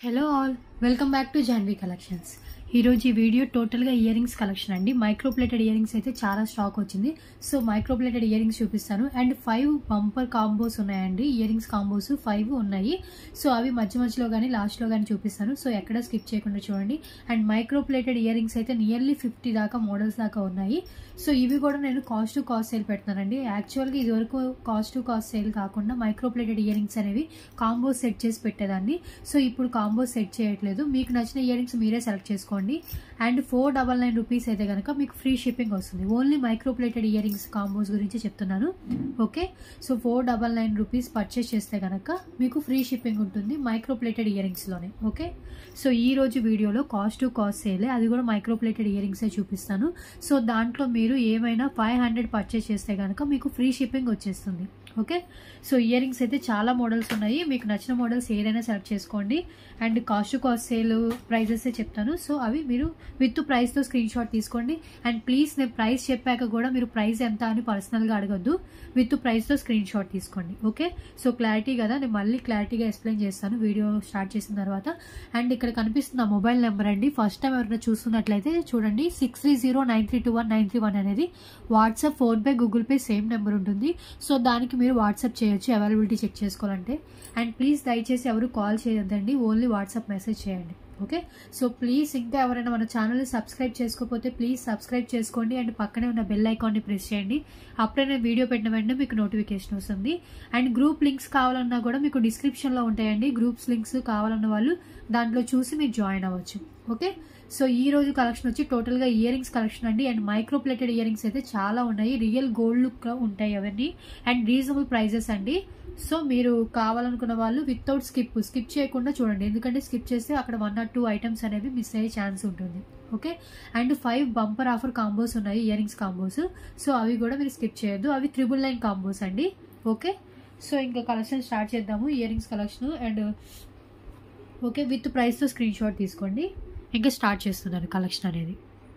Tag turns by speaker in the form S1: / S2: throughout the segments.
S1: hello all welcome back to Janvi collections ఈరోజు ఈ video టోటల్గా ఇయర్ రింగ్స్ కలెక్షన్ అండి మైక్రోప్లేటెడ్ ఇయర్ రింగ్స్ అయితే చాలా స్టాక్ వచ్చింది సో మైక్రోప్లేటెడ్ ఇయర్ రింగ్స్ చూపిస్తాను అండ్ ఫైవ్ బంపర్ కాంబోస్ ఉన్నాయండి ఇయర్ రింగ్స్ కాంబోస్ ఫైవ్ ఉన్నాయి సో అవి మధ్య మధ్యలో కానీ లాస్ట్లో కానీ చూపిస్తాను సో ఎక్కడ స్కిప్ చేయకుండా చూడండి అండ్ మైక్రోప్లేటెడ్ ఇయర్ రింగ్స్ అయితే నియర్లీ ఫిఫ్టీ దాకా మోడల్స్ దాకా ఉన్నాయి సో ఇవి కూడా నేను కాస్ట్ టు కాస్ట్ సేల్ పెడుతున్నానండి యాక్చువల్గా ఇది వరకు కాస్ట్ టు కాస్ట్ సేల్ కాకుండా మైక్రోప్లేటెడ్ ఇయర్ రింగ్స్ అనేవి కాంబోస్ సెట్ చేసి పెట్టేదాన్ని సో ఇప్పుడు కాంబోస్ సెట్ చేయట్లేదు మీకు నచ్చిన ఇయర్ రింగ్స్ మీరే సెలెక్ట్ చేసుకోండి and four double nine rupees అయితే కనుక మీకు ఫ్రీ షిప్పింగ్ వస్తుంది only micro plated year earrings combos గురించి చెప్తున్నాను okay so four double nine rupees purchase చేస్తే కనుక మీకు ఫ్రీ షిప్పింగ్ ఉంటుంది మైక్రోప్లేటెడ్ ఇయర్ రింగ్స్లోనే ఓకే సో ఈ రోజు వీడియోలో కాస్ట్ టు కాస్ట్ సేలే అది కూడా మైక్రోప్లేటెడ్ ఇయర్ రింగ్సే చూపిస్తాను సో దాంట్లో మీరు ఏమైనా ఫైవ్ హండ్రెడ్ పర్చేస్ చేస్తే కనుక మీకు ఫ్రీ షిప్పింగ్ వచ్చేస్తుంది ఓకే సో ఇయర్ రింగ్స్ అయితే చాలా మోడల్స్ ఉన్నాయి మీకు నచ్చిన మోడల్స్ ఏదైనా సెలెక్ట్ చేసుకోండి and cost to cost sale prices చెప్తాను సో అవి మీరు విత్ ప్రైస్తో స్క్రీన్ షాట్ తీసుకోండి అండ్ ప్లీజ్ నేను ప్రైస్ చెప్పాక కూడా మీరు ప్రైస్ ఎంత అని పర్సనల్గా అడగద్దు విత్ ప్రైస్తో స్క్రీన్ షాట్ తీసుకోండి ఓకే సో క్లారిటీ కదా నేను మళ్ళీ క్లారిటీగా ఎక్స్ప్లెయిన్ చేస్తాను వీడియో స్టార్ట్ చేసిన తర్వాత అండ్ ఇక్కడ కనిపిస్తున్న మొబైల్ నెంబర్ అండి ఫస్ట్ టైం ఎవరైనా చూస్తున్నట్లయితే చూడండి six three zero nine three two one nine three one అనేది WhatsApp PhonePe Google Pay same number ఉంటుంది సో దానికి మీరు వాట్సాప్ చేయొచ్చు అవైలబిలిటీ చెక్ చేసుకోవాలంటే అండ్ ప్లీజ్ దయచేసి ఎవరు కాల్ చేయొద్దండి ఓన్లీ వాట్సాప్ మెసేజ్ చేయండి ఓకే సో ప్లీజ్ ఇంకా ఎవరైనా మన ఛానల్ని సబ్స్క్రైబ్ చేసుకోకపోతే ప్లీజ్ సబ్స్క్రైబ్ చేసుకోండి అండ్ పక్కనే ఉన్న బెల్ ఐకాన్ని ప్రెస్ చేయండి అప్పుడే నేను వీడియో పెట్టిన వెంటనే మీకు నోటిఫికేషన్ వస్తుంది అండ్ గ్రూప్ లింక్స్ కావాలన్నా కూడా మీకు డిస్క్రిప్షన్లో ఉంటాయండి గ్రూప్స్ లింక్స్ కావాలన్న వాళ్ళు దాంట్లో చూసి మీరు జాయిన్ అవ్వచ్చు ఓకే సో ఈ రోజు కలెక్షన్ వచ్చి టోటల్గా ఇయర్ రింగ్స్ కలెక్షన్ అండి అండ్ మైక్రోప్లేటెడ్ ఇయర్ రింగ్స్ అయితే చాలా ఉన్నాయి రియల్ గోల్డ్ లుక్ ఉంటాయి అవన్నీ అండ్ రీజనబుల్ ప్రైజెస్ అండి సో మీరు కావాలనుకున్న వాళ్ళు వితౌట్ స్కిప్ స్కిప్ చేయకుండా చూడండి ఎందుకంటే స్కిప్ చేస్తే అక్కడ వన్ ఆర్ టూ ఐటమ్స్ అనేవి మిస్ అయ్యే ఛాన్స్ ఉంటుంది okay and five bumper offer combos ఉన్నాయి ఇయర్ రింగ్స్ కాంబోస్ సో అవి కూడా మీరు స్కిప్ చేయొద్దు అవి త్రిబుల్ నైన్ కాంబోస్ అండి ఓకే సో ఇంకా కలెక్షన్ స్టార్ట్ చేద్దాము earrings collection and okay with ప్రైస్తో స్క్రీన్ షాట్ తీసుకోండి ఇంకా స్టార్ట్ చేస్తున్నాను కలెక్షన్ అనేది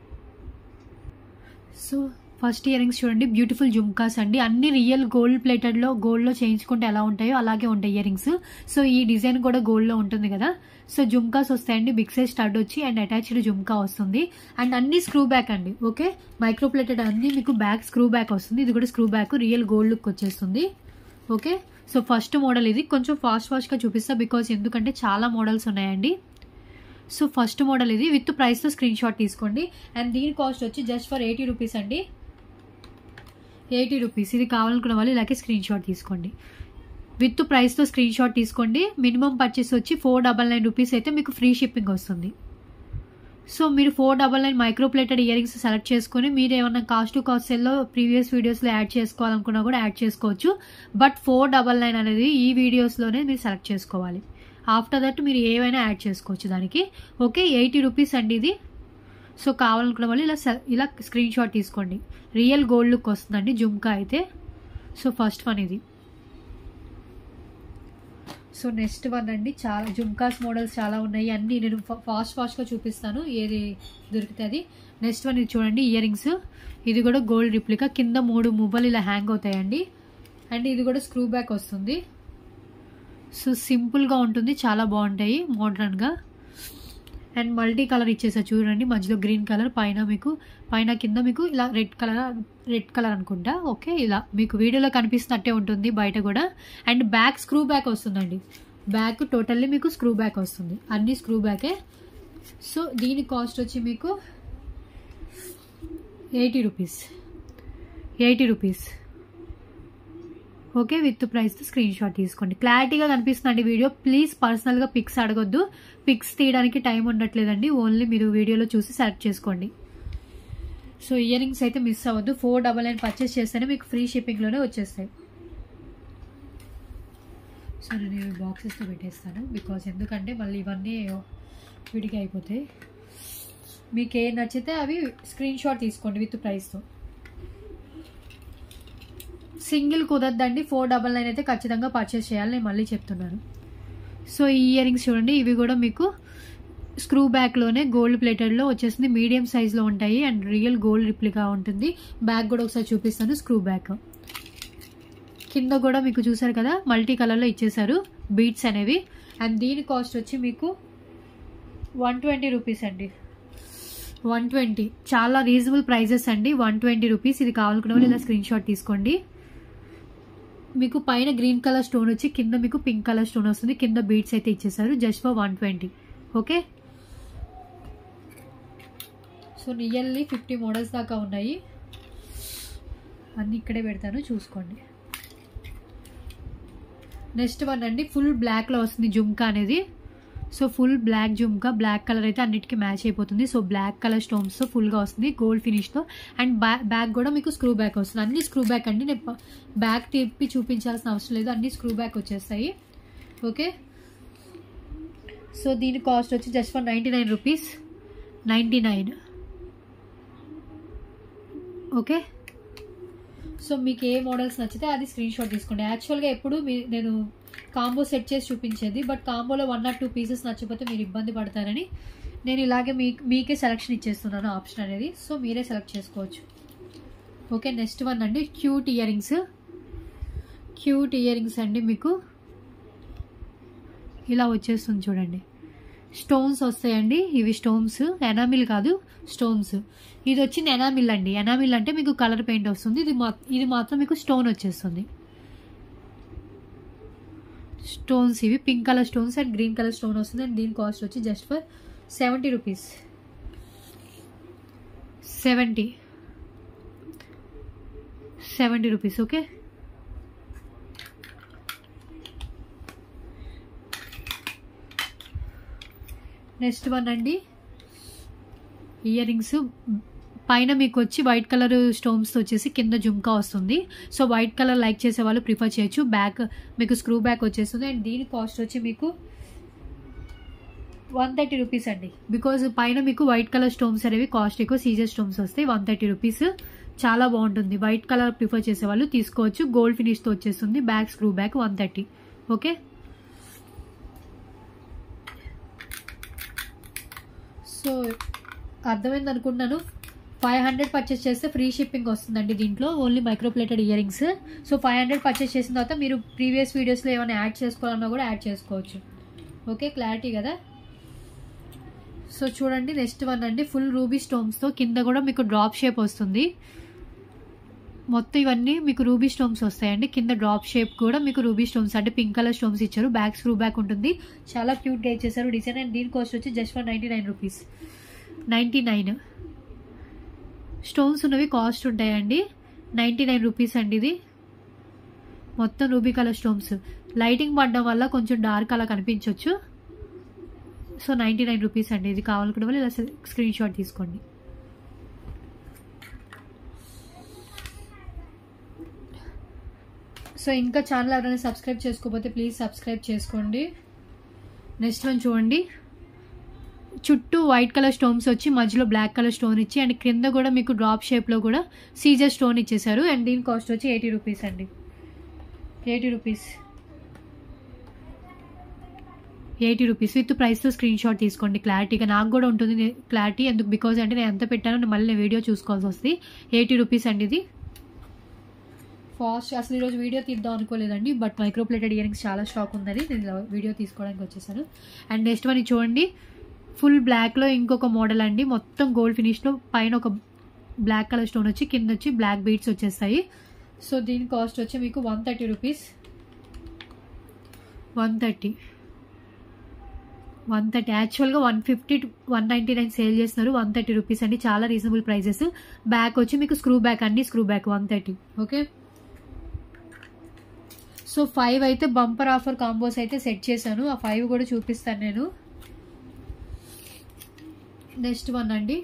S1: సో ఫస్ట్ ఇయర్ రింగ్స్ చూడండి బ్యూటిఫుల్ జుమ్కాస్ అండి అన్ని రియల్ గోల్డ్ ప్లేటెడ్లో గోల్డ్లో చేయించుకుంటే ఎలా ఉంటాయో అలాగే ఉంటాయి ఇయర్ రింగ్స్ సో ఈ డిజైన్ కూడా గోల్డ్లో ఉంటుంది కదా సో జుమ్కాస్ వస్తాయండి బిగ్ సైజ్ స్టడ్ వచ్చి అండ్ అటాచ్డ్ జుమ్కా వస్తుంది అండ్ అన్ని స్క్రూ బ్యాక్ అండి ఓకే మైక్రో ప్లేటెడ్ అన్ని మీకు బ్యాక్ స్క్రూ బ్యాక్ వస్తుంది ఇది కూడా screw back real gold look వచ్చేస్తుంది ఓకే సో ఫస్ట్ మోడల్ ఇది కొంచెం ఫాస్ట్ ఫాస్ట్గా చూపిస్తా బికాజ్ ఎందుకంటే చాలా మోడల్స్ ఉన్నాయండి సో ఫస్ట్ మోడల్ ఇది విత్ ప్రైస్తో స్క్రీన్ షాట్ తీసుకోండి అండ్ దీని కాస్ట్ వచ్చి జస్ట్ ఫర్ ఎయిటీ రూపీస్ అండి ఎయిటీ రూపీస్ ఇది కావాలనుకున్న వాళ్ళు ఇలాగే స్క్రీన్ షాట్ తీసుకోండి విత్ ప్రైస్తో స్క్రీన్ షాట్ తీసుకోండి మినిమం పర్చేస్ వచ్చి ఫోర్ డబల్ నైన్ రూపీస్ అయితే మీకు ఫ్రీ షిప్పింగ్ వస్తుంది సో మీరు four double nine micro plated ear rings select చేసుకుని మీరు ఏమన్నా కాస్ట్ టు కాస్ట్ సెల్లో ప్రీవియస్ వీడియోస్లో యాడ్ చేసుకోవాలనుకున్నా కూడా యాడ్ చేసుకోవచ్చు బట్ ఫోర్ డబల్ నైన్ అనేది ఈ వీడియోస్లోనే మీరు సెలెక్ట్ చేసుకోవాలి ఆఫ్టర్ దట్ మీరు ఏవైనా యాడ్ చేసుకోవచ్చు దానికి ఓకే ఎయిటీ రూపీస్ అండి ఇది సో కావాలనుకున్న వాళ్ళు ఇలా ఇలా స్క్రీన్ షాట్ తీసుకోండి రియల్ గోల్డ్ లుక్ వస్తుందండి జుమ్కా అయితే సో ఫస్ట్ వన్ ఇది సో నెక్స్ట్ వన్ అండి చాలా జుమ్కాస్ మోడల్స్ చాలా ఉన్నాయి అన్నీ నేను ఫాస్ట్ ఫాస్ట్గా చూపిస్తాను ఏది దొరుకుతుంది నెక్స్ట్ వన్ ఇది చూడండి ఇయర్ రింగ్స్ ఇది కూడా గోల్డ్ రిప్లికా కింద మూడు మువ్వలు ఇలా హ్యాంగ్ అవుతాయండి అండ్ ఇది కూడా స్క్రూ బ్యాక్ వస్తుంది సో సింపుల్గా ఉంటుంది చాలా బాగుంటాయి మోడ్రన్గా అండ్ మల్టీ కలర్ ఇచ్చేసారు చూడండి మధ్యలో గ్రీన్ కలర్ పైన మీకు పైన కింద మీకు ఇలా రెడ్ కలర్ రెడ్ కలర్ అనుకుంటా ఓకే ఇలా మీకు వీడియోలో కనిపిస్తున్నట్టే ఉంటుంది బయట కూడా అండ్ బ్యాక్ స్క్రూ బ్యాక్ వస్తుందండి బ్యాక్ టోటల్లీ మీకు స్క్రూ బ్యాక్ వస్తుంది అన్ని స్క్రూ బ్యాకే సో దీని కాస్ట్ వచ్చి మీకు eighty rupees eighty rupees okay with price screen shot తీసుకోండి క్లారిటీగా కనిపిస్తుందండి వీడియో ప్లీజ్ పర్సనల్గా పిక్స్ అడగొద్దు పిక్స్ తీయడానికి టైం ఉండట్లేదండి ఓన్లీ మీరు వీడియోలో చూసి సెలెక్ట్ చేసుకోండి సో ఇయర్ రింగ్స్ అయితే మిస్ అవ్వద్దు ఫోర్ డబల్ నైన్ పర్చేస్ చేస్తేనే మీకు ఫ్రీ షిప్పింగ్లోనే వచ్చేస్తాయి సో నేను బాక్సెస్తో పెట్టేస్తాను బికాజ్ ఎందుకంటే మళ్ళీ ఇవన్నీ విడిగా అయిపోతాయి మీకు ఏ నచ్చితే అవి స్క్రీన్ షాట్ తీసుకోండి విత్ ప్రైస్తో సింగిల్ కుదరదండి ఫోర్ డబల్ నైన్ అయితే ఖచ్చితంగా పర్చేస్ చేయాలి నేను మళ్ళీ చెప్తున్నాను సో ఈ ఇయర్ రింగ్స్ చూడండి ఇవి కూడా మీకు స్క్రూ బ్యాక్లోనే గోల్డ్ ప్లేటెడ్లో వచ్చేసింది మీడియం సైజ్లో ఉంటాయి అండ్ రియల్ గోల్డ్ రిప్లికా ఉంటుంది బ్యాక్ కూడా ఒకసారి చూపిస్తాను స్క్రూ బ్యాక్ కింద కూడా మీకు చూసారు కదా మల్టీ కలర్లో ఇచ్చేసారు బీట్స్ అనేవి అండ్ దీని కాస్ట్ వచ్చి మీకు వన్ ట్వంటీ రూపీస్ అండి వన్ ట్వంటీ చాలా రీజనబుల్ ప్రైజెస్ అండి వన్ ట్వంటీ రూపీస్ ఇది కావాలనుకున్న వాళ్ళు ఇలా స్క్రీన్ షాట్ తీసుకోండి మీకు పైన గ్రీన్ కలర్ స్టోన్ వచ్చి కింద మీకు పింక్ కలర్ స్టోన్ వస్తుంది కింద బీడ్స్ అయితే ఇచ్చేసారు just for one twenty okay so nearly fifty models దాకా ఉన్నాయి అన్నీ ఇక్కడే పెడతాను చూసుకోండి నెక్స్ట్ వన్ అండి ఫుల్ బ్లాక్లో వస్తుంది జుమ్కా అనేది so full black jhumka black colour అయితే అన్నిటికీ మ్యాచ్ అయిపోతుంది సో బ్లాక్ కలర్ స్టోన్స్తో ఫుల్గా వస్తుంది గోల్డ్ ఫినిష్తో అండ్ బ్యా బ్యాక్ కూడా మీకు స్క్రూ బ్యాక్ వస్తుంది అన్ని స్క్రూ బ్యాక్ అండి నేను ప- బ్యాక్ తిప్పి చూపించాల్సిన అవసరం లేదు అన్ని స్క్రూ బ్యాక్ వచ్చేస్తాయి ఓకే సో దీని కాస్ట్ వచ్చి just for ninety nine rupees ninety nine okay so మీకు ఏ మోడల్స్ నచ్చితే అది స్క్రీన్ షాట్ తీసుకోండి యాక్చువల్గా ఎప్పుడు మీ నేను కాంబో సెట్ చేసి చూపించేది బట్ కాంబోలో వన్ ఆర్ టూ పీసెస్ నచ్చకపోతే మీరు ఇబ్బంది పడతారని నేను ఇలాగే మీ మీకే సెలెక్షన్ ఇచ్చేస్తున్నాను ఆప్షన్ అనేది సో మీరే సెలెక్ట్ చేసుకోవచ్చు ఓకే నెక్స్ట్ వన్ అండి cute ear rings cute ear rings అండి మీకు ఇలా వచ్చేస్తుంది చూడండి స్టోన్స్ వస్తాయండి ఇవి స్టోన్స్ ఎనామిల్ కాదు స్టోన్స్ ఇది వచ్చింది ఎనామిల్ అండి ఎనామిల్ అంటే మీకు కలర్ పెయింట్ వస్తుంది ఇది మా ఇది మాత్రం మీకు స్టోన్ వచ్చేస్తుంది స్టోన్స్ ఇవి pink colour stones and green colour stone వస్తుంది అండ్ దీని కాస్ట్ వచ్చి just for seventy rupees seventy seventy rupees okay next one అండి ఇయర్ రింగ్స్ పైన మీకు వచ్చి వైట్ కలర్ స్టోన్స్తో వచ్చేసి కింద జుమ్కా వస్తుంది సో వైట్ కలర్ లైక్ చేసే వాళ్ళు ప్రిఫర్ చేయొచ్చు బ్యాక్ మీకు స్క్రూ బ్యాక్ వచ్చేస్తుంది అండ్ దీని కాస్ట్ వచ్చి మీకు వన్ థర్టీ రూపీస్ అండి బికాజ్ పైన మీకు వైట్ కలర్ స్టోన్స్ అనేవి కాస్ట్ ఎక్కువ సీజర్ స్టోన్స్ వస్తాయి వన్ థర్టీ రూపీస్ చాలా బాగుంటుంది వైట్ కలర్ ప్రిఫర్ చేసే వాళ్ళు తీసుకోవచ్చు గోల్డ్ ఫినిష్తో వచ్చేస్తుంది back screw back one thirty okay so అర్థమైంది అనుకుంటున్నాను ఫైవ్ హండ్రెడ్ పర్చేస్ చేస్తే ఫ్రీ షిప్పింగ్ వస్తుందండి దీంట్లో only micro plated ear rings so five hundred purchase చేసిన తర్వాత మీరు ప్రీవియస్ వీడియోస్లో ఏమైనా యాడ్ చేసుకోవాలన్నా కూడా యాడ్ చేసుకోవచ్చు ఓకే క్లారిటీ కదా సో చూడండి నెక్స్ట్ వన్ అండి ఫుల్ రూబీ స్టోన్స్తో కింద కూడా మీకు డ్రాప్ షేప్ వస్తుంది మొత్తం ఇవన్నీ మీకు రూబీ స్టోన్స్ వస్తాయండి కింద డ్రాప్ షేప్ కూడా మీకు రూబీ స్టోన్స్ అంటే పింక్ కలర్ స్టోన్స్ ఇచ్చారు బ్యాక్ స్క్రూ బ్యాక్ ఉంటుంది చాలా క్యూట్గా ఇచ్చేసారు డిజైన్ అండ్ దీని కాస్ట్ వచ్చి just for ninety nine rupees ninety nine stones ఉన్నవి కాస్ట్ ఉంటాయండి నైంటీ నైన్ రూపీస్ అండి ఇది మొత్తం రూబీ కలర్ స్టోన్స్ లైటింగ్ పడడం వల్ల కొంచెం డార్క్ అలా కనిపించవచ్చు సో నైంటీ నైన్ రూపీస్ అండి ఇది కావాలనుకున్న వాళ్ళు ఇలా స్క్రీన్ షాట్ తీసుకోండి సో ఇంకా ఛానల్ ఎవరైనా సబ్స్క్రైబ్ చేసుకోకపోతే ప్లీజ్ సబ్స్క్రైబ్ చేసుకోండి నెక్స్ట్ వన్ చూడండి చుట్టూ వైట్ కలర్ స్టోన్స్ వచ్చి మధ్యలో బ్లాక్ కలర్ స్టోన్ ఇచ్చి అండ్ క్రింద కూడా మీకు డ్రాప్ షేప్లో కూడా సీజర్ స్టోన్ ఇచ్చేసారు అండ్ దీని కాస్ట్ వచ్చి ఎయిటీ రూపీస్ అండి eighty rupees eighty rupees with ప్రైస్తో స్క్రీన్ షాట్ తీసుకోండి క్లారిటీగా నాకు కూడా ఉంటుంది క్లారిటీ ఎందుకు బికాజ్ అంటే నేను ఎంత పెట్టానో మళ్ళీ నేను వీడియో చూసుకోవాల్సి వస్తుంది ఎయిటీ రూపీస్ అండి ఇది ఫాస్ట్ అసలు ఈరోజు వీడియో తీద్దాం అనుకోలేదండి బట్ మైక్రోప్లేటెడ్ ఇయరింగ్స్ చాలా స్టాక్ ఉందని నేను ఇలా వీడియో తీసుకోవడానికి వచ్చేసాను అండ్ నెక్స్ట్ వన్ ఇది చూడండి ఫుల్ బ్లాక్లో ఇంకొక మోడల్ అండి మొత్తం గోల్డ్ ఫినిష్లో పైన ఒక బ్లాక్ కలర్ స్టోన్ వచ్చి కింద వచ్చి బ్లాక్ బీడ్స్ వచ్చేస్తాయి సో దీని కాస్ట్ వచ్చి మీకు one thirty rupees one thirty one thirty యాక్చువల్గా one fifty one ninety nine sale చేస్తున్నారు వన్ థర్టీ రూపీస్ అండి చాలా రీజనబుల్ ప్రైజెస్ బ్యాక్ వచ్చి మీకు స్క్రూ బ్యాక్ అండి screw back one thirty okay so five అయితే బంపర్ ఆఫర్ కాంబోస్ అయితే set చేశాను ఆ ఫైవ్ కూడా చూపిస్తాను నేను నెక్స్ట్ వన్ అండి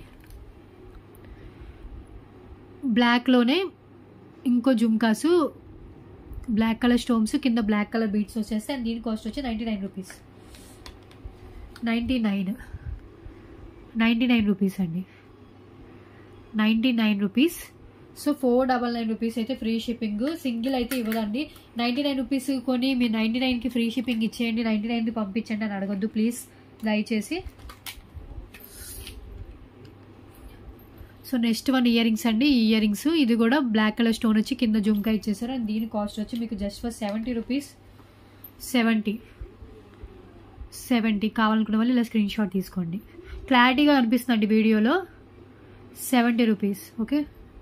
S1: బ్లాక్లోనే ఇంకో జుమ్కాసు బ్లాక్ కలర్ స్టోన్స్ కింద బ్లాక్ కలర్ బీట్స్ వచ్చేస్తాయి అండ్ దీని కాస్ట్ వచ్చి ninety nine rupees ninety nine ninety nine rupees అండి ninety nine rupees so four double nine rupees అయితే ఫ్రీ షిప్పింగ్ సింగిల్ అయితే ఇవ్వదండి నైంటీ నైన్ రూపీస్ కొని మీరు నైంటీ నైన్కి ఫ్రీ షిప్పింగ్ ఇచ్చేయండి నైంటీ నైన్కి పంపించండి అని అడగొద్దు ప్లీజ్ దయచేసి so next one ear rings అండి ఈ ఇయర్ రింగ్స్ ఇది కూడా బ్లాక్ కలర్ స్టోన్ వచ్చి కింద జుమ్కా ఇచ్చేసారు అండ్ దీని కాస్ట్ వచ్చి మీకు just for seventy rupees seventy seventy కావాలనుకున్న వాళ్ళు ఇలా స్క్రీన్ షాట్ తీసుకోండి క్లారిటీగా కనిపిస్తుందండి వీడియోలో seventy rupees okay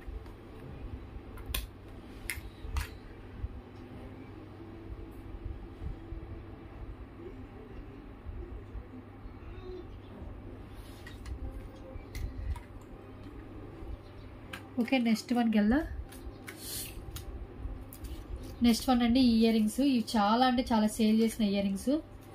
S1: okay next వన్కి వెళ్దా నెక్స్ట్ వన్ అండి ఈ ఇయర్ రింగ్స్ ఇవి చాలా అంటే చాలా సేల్ చేసిన ఇయర్ రింగ్స్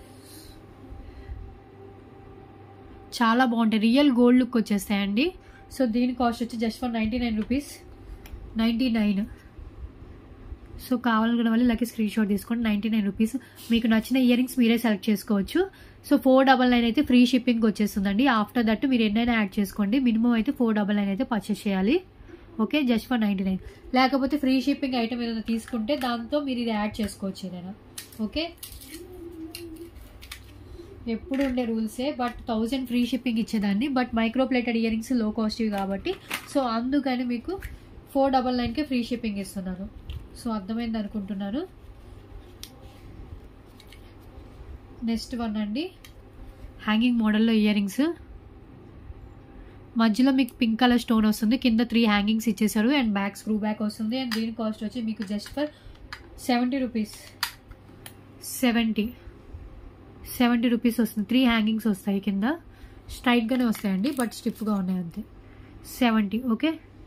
S1: చాలా బాగుంటాయి రియల్ గోల్డ్ లుక్ వచ్చేస్తాయండి సో దీని కాస్ట్ వచ్చి just for ninety nine rupees ninety nine so కావాలనుకున్న వాళ్ళు ఇలాగే స్క్రీన్ షాట్ తీసుకోండి నైంటీ నైన్ రూపీస్ మీకు నచ్చిన ఇయర్ రింగ్స్ మీరే సెలెక్ట్ చేసుకోవచ్చు సో ఫోర్ డబల్ నైన్ అయితే ఫ్రీ షిప్పింగ్ వచ్చేస్తుందండి ఆఫ్టర్ దట్ మీరు ఎన్నైనా యాడ్ చేసుకోండి మినిమం అయితే ఫోర్ డబల్ నైన్ అయితే పర్చేస్ చేయాలి okay just for ninety nine లేకపోతే ఫ్రీ షిప్పింగ్ ఐటమ్ ఏదైనా తీసుకుంటే దాంతో మీరు ఇది యాడ్ చేసుకోవచ్చు ఏదైనా ఓకే ఎప్పుడు ఉండే రూల్సే బట్ థౌజండ్ ఫ్రీ షిప్పింగ్ ఇచ్చేదాన్ని but micro plated year earrings లో కాస్ట్వి కాబట్టి సో అందుకని మీకు ఫోర్ డబల్ నైన్కే ఫ్రీ షిప్పింగ్ ఇస్తున్నాను సో అర్థమైంది అనుకుంటున్నాను నెక్స్ట్ వన్ అండి హ్యాంగింగ్ మోడల్లో ఇయర్ రింగ్స్ మధ్యలో మీకు పింక్ కలర్ స్టోన్ వస్తుంది కింద త్రీ హ్యాంగింగ్స్ ఇచ్చేసారు అండ్ బ్యాక్ స్క్రూ బ్యాక్ వస్తుంది అండ్ దీని కాస్ట్ వచ్చి మీకు just for seventy rupees seventy seventy rupees వస్తుంది త్రీ హ్యాంగింగ్స్ వస్తాయి కింద స్ట్రైట్గానే వస్తాయండి బట్ స్టిఫ్గా ఉన్నాయి అంతే సెవెంటీ ఓకే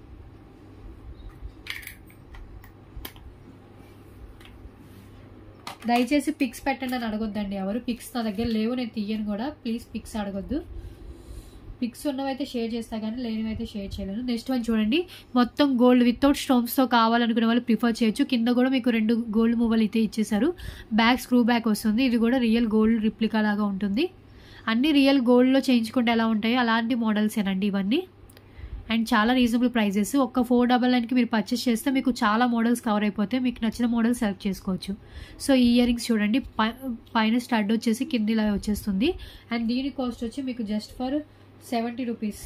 S1: దయచేసి పిక్స్ పెట్టండి అని అడగొద్దండి ఎవరు పిక్స్ నా దగ్గర లేవు నేను తీయను కూడా ప్లీజ్ పిక్స్ అడగొద్దు పిక్స్ ఉన్నవైతే షేర్ చేస్తా కానీ లేనివైతే షేర్ చేయలేను నెక్స్ట్ వన్ చూడండి మొత్తం గోల్డ్ వితౌట్ స్టోన్స్తో కావాలనుకునే వాళ్ళు ప్రిఫర్ చేయొచ్చు కింద కూడా మీకు రెండు గోల్డ్ మూవలు అయితే ఇచ్చేసారు బ్యాక్ స్క్రూ బ్యాక్ వస్తుంది ఇది కూడా రియల్ గోల్డ్ రిప్లికా లాగా ఉంటుంది అన్ని రియల్ గోల్డ్లో చేయించుకుంటే ఎలా ఉంటాయో అలాంటి మోడల్సేనండి ఇవన్నీ అండ్ చాలా రీజనబుల్ ప్రైజెస్ ఒక్క ఫోర్ డబల్ నైన్కి మీరు పర్చేస్ చేస్తే మీకు చాలా మోడల్స్ కవర్ అయిపోతే మీకు నచ్చిన మోడల్ సెలెక్ట్ చేసుకోవచ్చు సో ఈ ఇయర్ రింగ్స్ చూడండి పైన స్టడ్ వచ్చేసి కింద ఇలా వచ్చేస్తుంది అండ్ దీని కాస్ట్ వచ్చి మీకు just for seventy rupees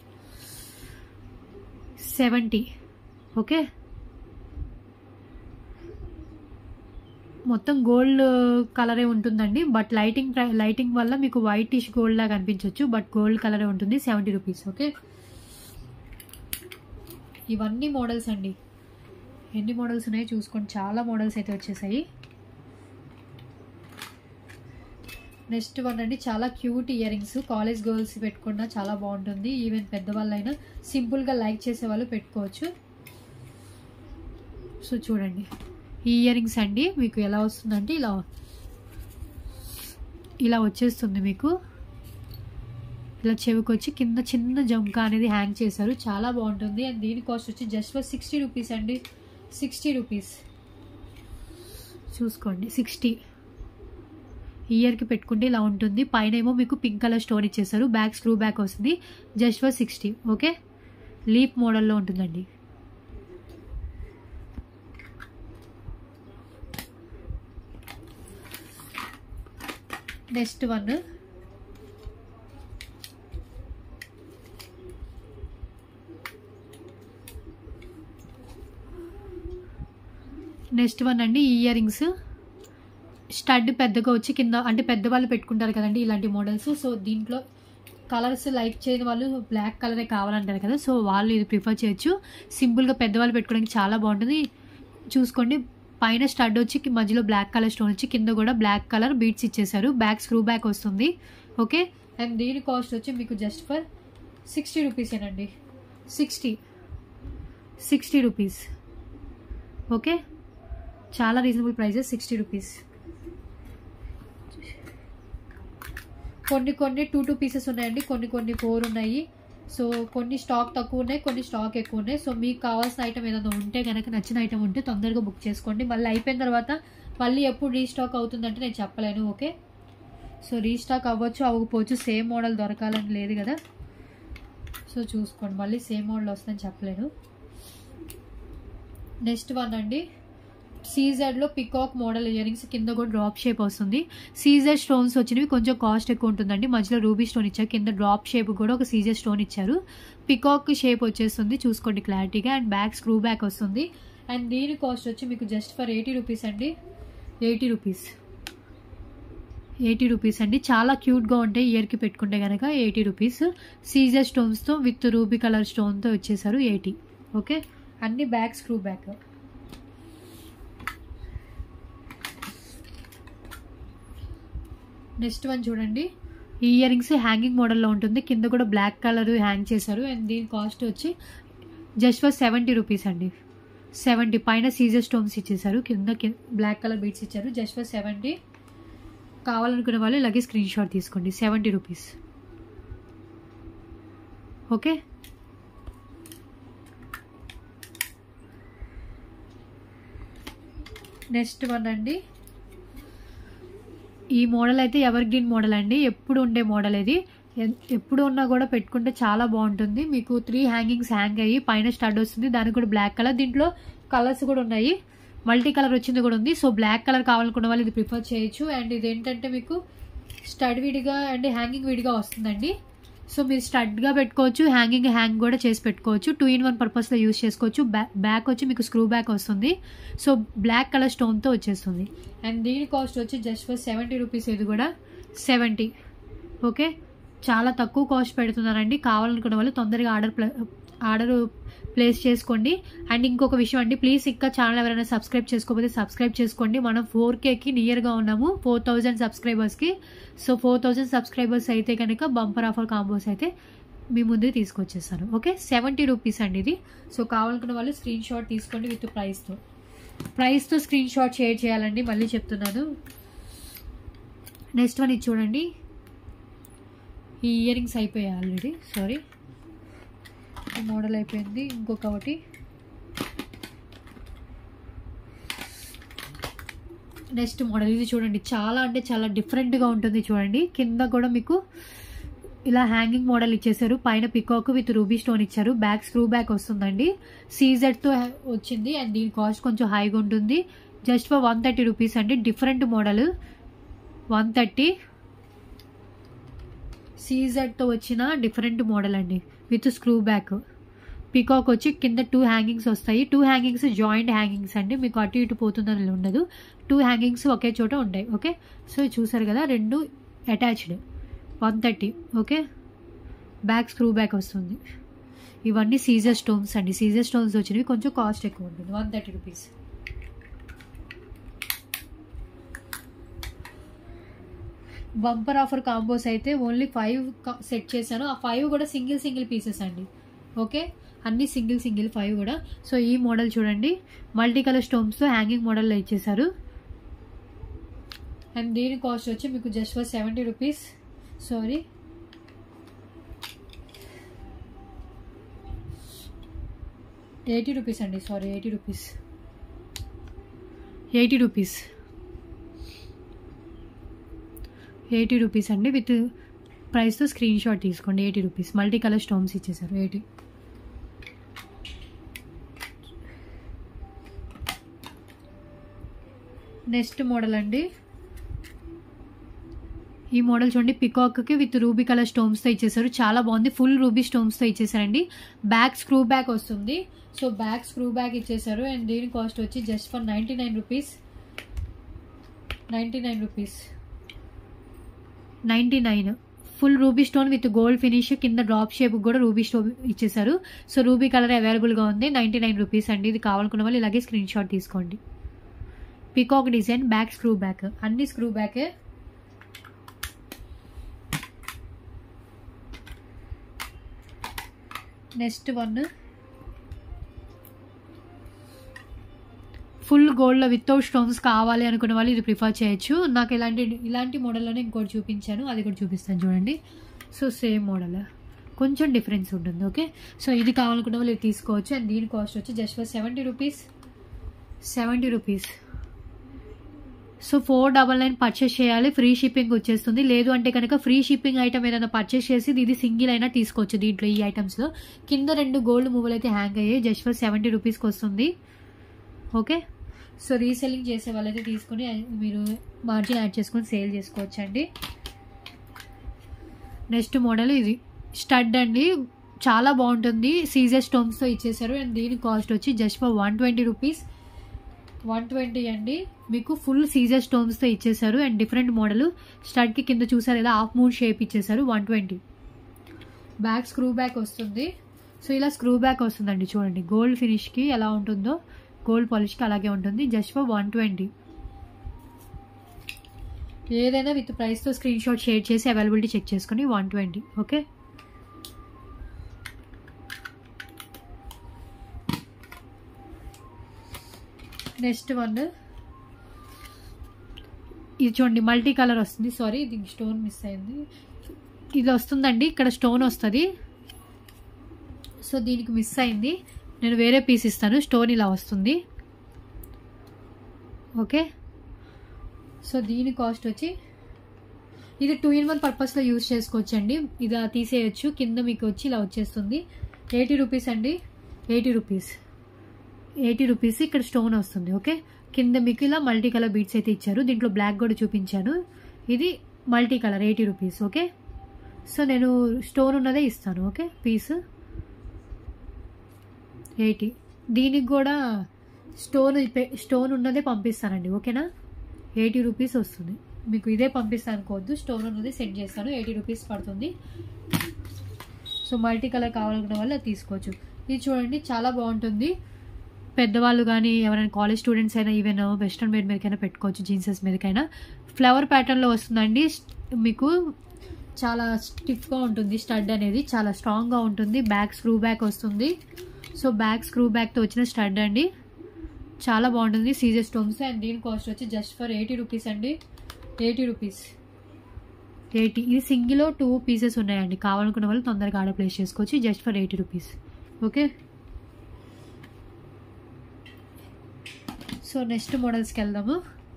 S1: seventy okay మొత్తం గోల్డ్ కలరే ఉంటుందండి బట్ లైటింగ్ లైటింగ్ వల్ల మీకు వైటిష్ గోల్డ్ లాగా అనిపించవచ్చు బట్ గోల్డ్ కలరే ఉంటుంది సెవెంటీ రూపీస్ ఓకే ఇవన్నీ మోడల్స్ అండి ఎన్ని మోడల్స్ ఉన్నాయో చూసుకోండి చాలా మోడల్స్ అయితే వచ్చేసాయి నెక్స్ట్ వన్ అండి చాలా cute earrings college girls పెట్టుకున్నా చాలా బాగుంటుంది ఈవెన్ పెద్దవాళ్ళైనా సింపుల్గా లైక్ చేసే వాళ్ళు పెట్టుకోవచ్చు సో చూడండి ఈ ఇయర్ రింగ్స్ అండి మీకు ఎలా వస్తుందంటే ఇలా ఇలా వచ్చేస్తుంది మీకు ఇలా చెవికొచ్చి కింద చిన్న జంకా అనేది హ్యాంగ్ చేశారు చాలా బాగుంటుంది అండ్ దీని కాస్ట్ వచ్చి జస్ట్ ఫర్ సిక్స్టీ రూపీస్ అండి సిక్స్టీ రూపీస్ చూసుకోండి సిక్స్టీ ఇయర్కి పెట్టుకుంటే ఇలా ఉంటుంది పైన ఏమో మీకు పింక్ కలర్ స్టోన్ ఇచ్చేసారు బ్యాక్ స్క్రూ బ్యాక్ వస్తుంది just for sixty okay leaf మోడల్లో ఉంటుందండి నెక్స్ట్ వన్ నెక్స్ట్ వన్ అండి ఈ ఇయర్ రింగ్స్ స్టడ్ పెద్దగా వచ్చి కింద అంటే పెద్దవాళ్ళు పెట్టుకుంటారు కదండి ఇలాంటి మోడల్స్ సో దీంట్లో కలర్స్ లైక్ చేయని వాళ్ళు బ్లాక్ కలరే కావాలంటారు కదా సో వాళ్ళు ఇది ప్రిఫర్ చేయొచ్చు సింపుల్గా పెద్దవాళ్ళు పెట్టుకోవడానికి చాలా బాగుంటుంది చూసుకోండి పైన స్టడ్ వచ్చి మధ్యలో బ్లాక్ కలర్ స్టోన్ వచ్చి కింద కూడా బ్లాక్ కలర్ బీట్స్ ఇచ్చేసారు బ్యాక్ స్క్రూ బ్యాక్ వస్తుంది ఓకే అండ్ దీని కాస్ట్ వచ్చి మీకు జస్ట్ ఫర్ సిక్స్టీ రూపీసేనండి సిక్స్టీ సిక్స్టీ రూపీస్ ఓకే చాలా రీజనబుల్ ప్రైజెస్ సిక్స్టీ రూపీస్ కొన్ని కొన్ని టూ టూ పీసెస్ ఉన్నాయండి కొన్ని కొన్ని ఫోర్ ఉన్నాయి సో కొన్ని స్టాక్ తక్కువ ఉన్నాయి కొన్ని స్టాక్ ఎక్కువ ఉన్నాయి సో మీకు కావాల్సిన ఐటమ్ ఏదైనా ఉంటే కనుక నచ్చిన ఐటమ్ ఉంటే తొందరగా బుక్ చేసుకోండి మళ్ళీ అయిపోయిన తర్వాత మళ్ళీ ఎప్పుడు రీస్టాక్ అవుతుందంటే నేను చెప్పలేను ఓకే సో రీస్టాక్ అవ్వచ్చు అవ్వకపోవచ్చు సేమ్ మోడల్ దొరకాలని లేదు కదా సో చూసుకోండి మళ్ళీ సేమ్ మోడల్ వస్తుందని చెప్పలేను నెక్స్ట్ వన్ అండి సీజెడ్లో పికాక్ మోడల్ ఇయర్ రింగ్స్ కింద కూడా డ్రాప్ షేప్ వస్తుంది సీజెడ్ స్టోన్స్ వచ్చినవి కొంచెం కాస్ట్ ఎక్కువ ఉంటుందండి మధ్యలో రూబీ స్టోన్ ఇచ్చారు కింద డ్రాప్ షేప్ కూడా ఒక సీజెడ్ స్టోన్ ఇచ్చారు పికాక్ షేప్ వచ్చేస్తుంది చూసుకోండి క్లారిటీగా అండ్ బ్యాక్ స్క్రూ బ్యాక్ వస్తుంది అండ్ దీని కాస్ట్ వచ్చి మీకు జస్ట్ ఫర్ ఎయిటీ రూపీస్ అండి ఎయిటీ రూపీస్ ఎయిటీ రూపీస్ అండి చాలా క్యూట్గా ఉంటాయి ఇయర్కి పెట్టుకుంటే కనుక ఎయిటీ రూపీస్ సీజర్ స్టోన్స్తో విత్ రూబీ కలర్ స్టోన్తో వచ్చేసారు ఎయిటీ ఓకే అన్ని back screw back next one చూడండి ఈ ఇయర్ రింగ్స్ హ్యాంగింగ్ మోడల్లో ఉంటుంది కింద కూడా బ్లాక్ కలర్ హ్యాంగ్ చేశారు అండ్ దీని కాస్ట్ వచ్చి జస్ట్ ఫర్ సెవెంటీ రూపీస్ అండి సెవెంటీ పైన సీజర్ స్టోన్స్ ఇచ్చేసారు కింద బ్లాక్ కలర్ బీట్స్ ఇచ్చారు జస్ట్ ఫర్ సెవెంటీ కావాలనుకునే వాళ్ళు ఇలాగే స్క్రీన్ షాట్ తీసుకోండి seventy rupees okay next one అండి ఈ మోడల్ అయితే ఎవర్ గ్రీన్ మోడల్ అండి ఎప్పుడు ఉండే మోడల్ ఇది ఎన్- ఎప్పుడు ఉన్నా కూడా పెట్టుకుంటే చాలా బాగుంటుంది మీకు త్రీ హ్యాంగింగ్స్ హ్యాంగ్ అయ్యి పైన స్టడ్ వస్తుంది దానికి కూడా బ్లాక్ కలర్ దీంట్లో కలర్స్ కూడా ఉన్నాయి మల్టీ కలర్ వచ్చింది కూడా ఉంది సో బ్లాక్ కలర్ కావాలనుకున్న వాళ్ళు ఇది ప్రిఫర్ చేయొచ్చు అండ్ ఇది ఏంటంటే మీకు స్టడ్ విడిగా అండ్ హ్యాంగింగ్ విడిగా వస్తుందండి సో మీరు స్టడ్గా పెట్టుకోవచ్చు హ్యాంగింగ్ హ్యాంగ్ కూడా చేసి పెట్టుకోవచ్చు టూ ఇన్ వన్ పర్పస్లో యూస్ చేసుకోవచ్చు బ్యా బ్యాక్ వచ్చి మీకు స్క్రూ బ్యాక్ వస్తుంది సో బ్లాక్ కలర్ స్టోన్తో వచ్చేస్తుంది అండ్ దీని కాస్ట్ వచ్చి జస్ట్ ఫర్ సెవెంటీ రూపీస్ ఇది కూడా సెవెంటీ ఓకే చాలా తక్కువ కాస్ట్ పెడుతున్నారండి కావాలనుకున్న వాళ్ళు తొందరగా ఆర్డర్ ప్ల ఆర్డర్ ప్లేస్ చేసుకోండి అండ్ ఇంకొక విషయం అండి ప్లీజ్ ఇంకా ఛానల్ ఎవరైనా సబ్స్క్రైబ్ చేసుకోకపోతే సబ్స్క్రైబ్ చేసుకోండి మనం ఫోర్ కేకి నియర్గా ఉన్నాము ఫోర్ థౌజండ్ సబ్స్క్రైబర్స్కి సో ఫోర్ థౌజండ్ సబ్స్క్రైబర్స్ అయితే కనుక బంపర్ ఆఫర్ కాంబోస్ అయితే మీ ముందుకు తీసుకొచ్చేస్తాను ఓకే సెవెంటీ రూపీస్ అండి ఇది సో కావాలనుకున్న వాళ్ళు స్క్రీన్ షాట్ తీసుకోండి విత్ ప్రైస్తో ప్రైస్తో స్క్రీన్ షాట్ షేర్ చేయాలండి మళ్ళీ చెప్తున్నాను నెక్స్ట్ వన్ ఇది చూడండి ఈ ఇయర్ రింగ్స్ అయిపోయాయి ఆల్రెడీ సారీ ఈ మోడల్ అయిపోయింది ఇంకొక ఒకటి నెక్స్ట్ మోడల్ ఇది చూడండి చాలా అంటే చాలా డిఫరెంట్గా ఉంటుంది చూడండి కింద కూడా మీకు ఇలా హ్యాంగింగ్ మోడల్ ఇచ్చేసారు పైన పికాక్ విత్ రూబీ స్టోన్ ఇచ్చారు బ్యాక్ స్క్రూ బ్యాక్ వస్తుందండి సీజెడ్తో వచ్చింది అండ్ దీని కాస్ట్ కొంచెం హైగా ఉంటుంది just for one thirty rupees అండి డిఫరెంట్ మోడల్ వన్ థర్టీ సీజెడ్తో వచ్చిన డిఫరెంట్ మోడల్ అండి విత్ స్క్రూ బ్యాక్ పికాక్ వచ్చి కింద టూ హ్యాంగింగ్స్ వస్తాయి టూ హ్యాంగింగ్స్ జాయింట్ హ్యాంగింగ్స్ అండి మీకు అటు ఇటు పోతుందని ఉండదు టూ హ్యాంగింగ్స్ ఒకే చోట ఉంటాయి ఓకే సో చూసారు కదా రెండు attached one thirty okay back screw back వస్తుంది ఇవన్నీ సీజర్ స్టోన్స్ అండి సీజర్ స్టోన్స్ వచ్చినవి కొంచెం కాస్ట్ ఎక్కువ ఉంటుంది one thirty rupees bumper offer combos అయితే ఓన్లీ ఫైవ్ సెట్ చేశాను ఆ ఫైవ్ కూడా సింగిల్ సింగిల్ పీసెస్ అండి ఓకే అన్ని సింగిల్ సింగిల్ ఫైవ్ కూడా సో ఈ మోడల్ చూడండి మల్టీ కలర్ స్టోన్స్తో హ్యాంగింగ్ మోడల్లో ఇచ్చేసారు అండ్ దీని కాస్ట్ వచ్చి మీకు just for seventy rupees sorry eighty rupees అండి sorry eighty rupees eighty rupees eighty rupees అండి విత్ ప్రైస్తో స్క్రీన్ షాట్ తీసుకోండి eighty rupees multi colour stones ఇచ్చేసారు ఎయిటీ నెక్స్ట్ మోడల్ అండి ఈ మోడల్ చూడండి పికాక్కి విత్ రూబీ కలర్ స్టోన్స్తో ఇచ్చేసారు చాలా బాగుంది ఫుల్ రూబీ స్టోన్స్తో ఇచ్చేసారండి బ్యాక్ స్క్రూ బ్యాక్ వస్తుంది సో బ్యాక్ స్క్రూ బ్యాక్ ఇచ్చేసారు అండ్ దీని కాస్ట్ వచ్చి just for ninety nine rupees ninety nine rupees ninety nine full ruby stone with gold finish కింద డ్రాప్ షేప్ కూడా రూబీ స్టోన్ ఇచ్చేసారు so ruby colour అవైలబుల్గా ఉంది ninety nine rupees అండి ఇది కావాలనుకున్న వాళ్ళు ఇలాగే స్క్రీన్ షాట్ తీసుకోండి peacock design back screw back అన్ని స్క్రూ బ్యాకే నెక్స్ట్ వన్ ఫుల్ గోల్డ్లో వితౌట్ స్టోన్స్ కావాలి అనుకునే వాళ్ళు ఇది ప్రిఫర్ చేయొచ్చు నాకు ఇలాంటి ఇలాంటి మోడల్లోనే ఇంకోటి చూపించాను అది కూడా చూపిస్తాను చూడండి సో సేమ్ మోడల్ కొంచెం డిఫరెన్స్ ఉంటుంది ఓకే సో ఇది కావాలనుకున్న వాళ్ళు ఇది తీసుకోవచ్చు అండ్ దీని కాస్ట్ వచ్చి just for seventy rupees seventy rupees so four double nine purchase చేయాలి ఫ్రీ షిప్పింగ్ వచ్చేస్తుంది లేదు అంటే కనుక ఫ్రీ షిప్పింగ్ ఐటమ్ ఏదైనా పర్చేస్ చేసి ఇది సింగిల్ అయినా తీసుకోవచ్చు దీంట్లో ఈ ఐటమ్స్లో కింద రెండు గోల్డ్ మూవలు అయితే హ్యాంగ్ అయ్యాయి జస్ట్ ఫర్ సెవెంటీ రూపీస్కి వస్తుంది ఓకే సో రీసెల్లింగ్ చేసే వాళ్ళైతే తీసుకొని మీరు మార్జిన్ యాడ్ చేసుకొని సేల్ చేసుకోవచ్చు అండి నెక్స్ట్ మోడల్ ఇది స్టడ్ అండి చాలా బాగుంటుంది సీజర్ స్టోన్స్తో ఇచ్చేసారు అండ్ దీని కాస్ట్ వచ్చి just for one twenty rupees one twenty అండి మీకు ఫుల్ సీజర్ స్టోన్స్తో ఇచ్చేసారు అండ్ డిఫరెంట్ మోడల్ స్టడ్కి కింద చూసారు ఇలా హాఫ్ మూన్ షేప్ ఇచ్చేసారు one twenty back screw back వస్తుంది సో ఇలా స్క్రూ బ్యాక్ వస్తుందండి చూడండి గోల్డ్ ఫినిష్కి ఎలా ఉంటుందో గోల్డ్ పాలిష్కి అలాగే ఉంటుంది జస్ట్ ఫర్ వన్ ట్వంటీ ఏదైనా విత్ ప్రైస్తో స్క్రీన్ షాట్ షేర్ చేసి అవైలబిలిటీ చెక్ చేసుకుని one twenty okay next one ఇది చూడండి మల్టీ కలర్ వస్తుంది సారీ దీనికి స్టోన్ మిస్ అయింది ఇది వస్తుందండి ఇక్కడ స్టోన్ వస్తుంది సో దీనికి మిస్ అయింది నేను వేరే పీస్ ఇస్తాను స్టోన్ ఇలా వస్తుంది ఓకే సో దీని కాస్ట్ వచ్చి ఇది టూ ఇన్ వన్ పర్పస్లో యూజ్ చేసుకోవచ్చండి ఇది తీసేయచ్చు కింద మీకు వచ్చి ఇలా వచ్చేస్తుంది ఎయిటీ రూపీస్ అండి ఎయిటీ రూపీస్ ఎయిటీ రూపీస్ ఇక్కడ స్టోన్ వస్తుంది ఓకే కింద మీకు ఇలా మల్టీ కలర్ బీట్స్ అయితే ఇచ్చారు దీంట్లో బ్లాక్ కూడా చూపించాను ఇది multi colour eighty rupees okay so నేను స్టోన్ ఉన్నదే ఇస్తాను ఓకే పీస్ ఎయిటీ దీనికి కూడా స్టోన్ స్టోన్ ఉన్నదే పంపిస్తానండి ఓకేనా ఎయిటీ రూపీస్ వస్తుంది మీకు ఇదే పంపిస్తాను అనుకోవద్దు స్టోన్ ఉన్నది సెండ్ చేస్తాను ఎయిటీ రూపీస్ పడుతుంది సో మల్టీ కలర్ కావాలనుకున్న వాళ్ళు అది తీసుకోవచ్చు ఇది చూడండి చాలా బాగుంటుంది పెద్దవాళ్ళు కానీ ఎవరైనా కాలేజ్ స్టూడెంట్స్ అయినా ఈవెన్ వెస్ట్రన్ వేర్ మీదకైనా పెట్టుకోవచ్చు జీన్సెస్ మీదకైనా ఫ్లవర్ ప్యాటర్న్లో వస్తుందండి మీకు చాలా స్టిఫ్గా ఉంటుంది స్టడ్ అనేది చాలా స్ట్రాంగ్గా ఉంటుంది బ్యాక్ స్క్రూ బ్యాక్ వస్తుంది సో బ్యాక్ స్క్రూ బ్యాక్తో వచ్చిన స్టడ్ అండి చాలా బాగుంటుంది సీజర్ స్టోన్స్ అండ్ దీని కాస్ట్ వచ్చి జస్ట్ ఫర్ ఎయిటీ రూపీస్ అండి ఎయిటీ రూపీస్ ఎయిటీ ఇది సింగిల్ టూ పీసెస్ ఉన్నాయండి కావాలనుకున్న వాళ్ళు తొందరగా ఆర్డర్ ప్లేస్ చేసుకోవచ్చు just for eighty rupees okay so next మోడల్స్కి వెళ్దాము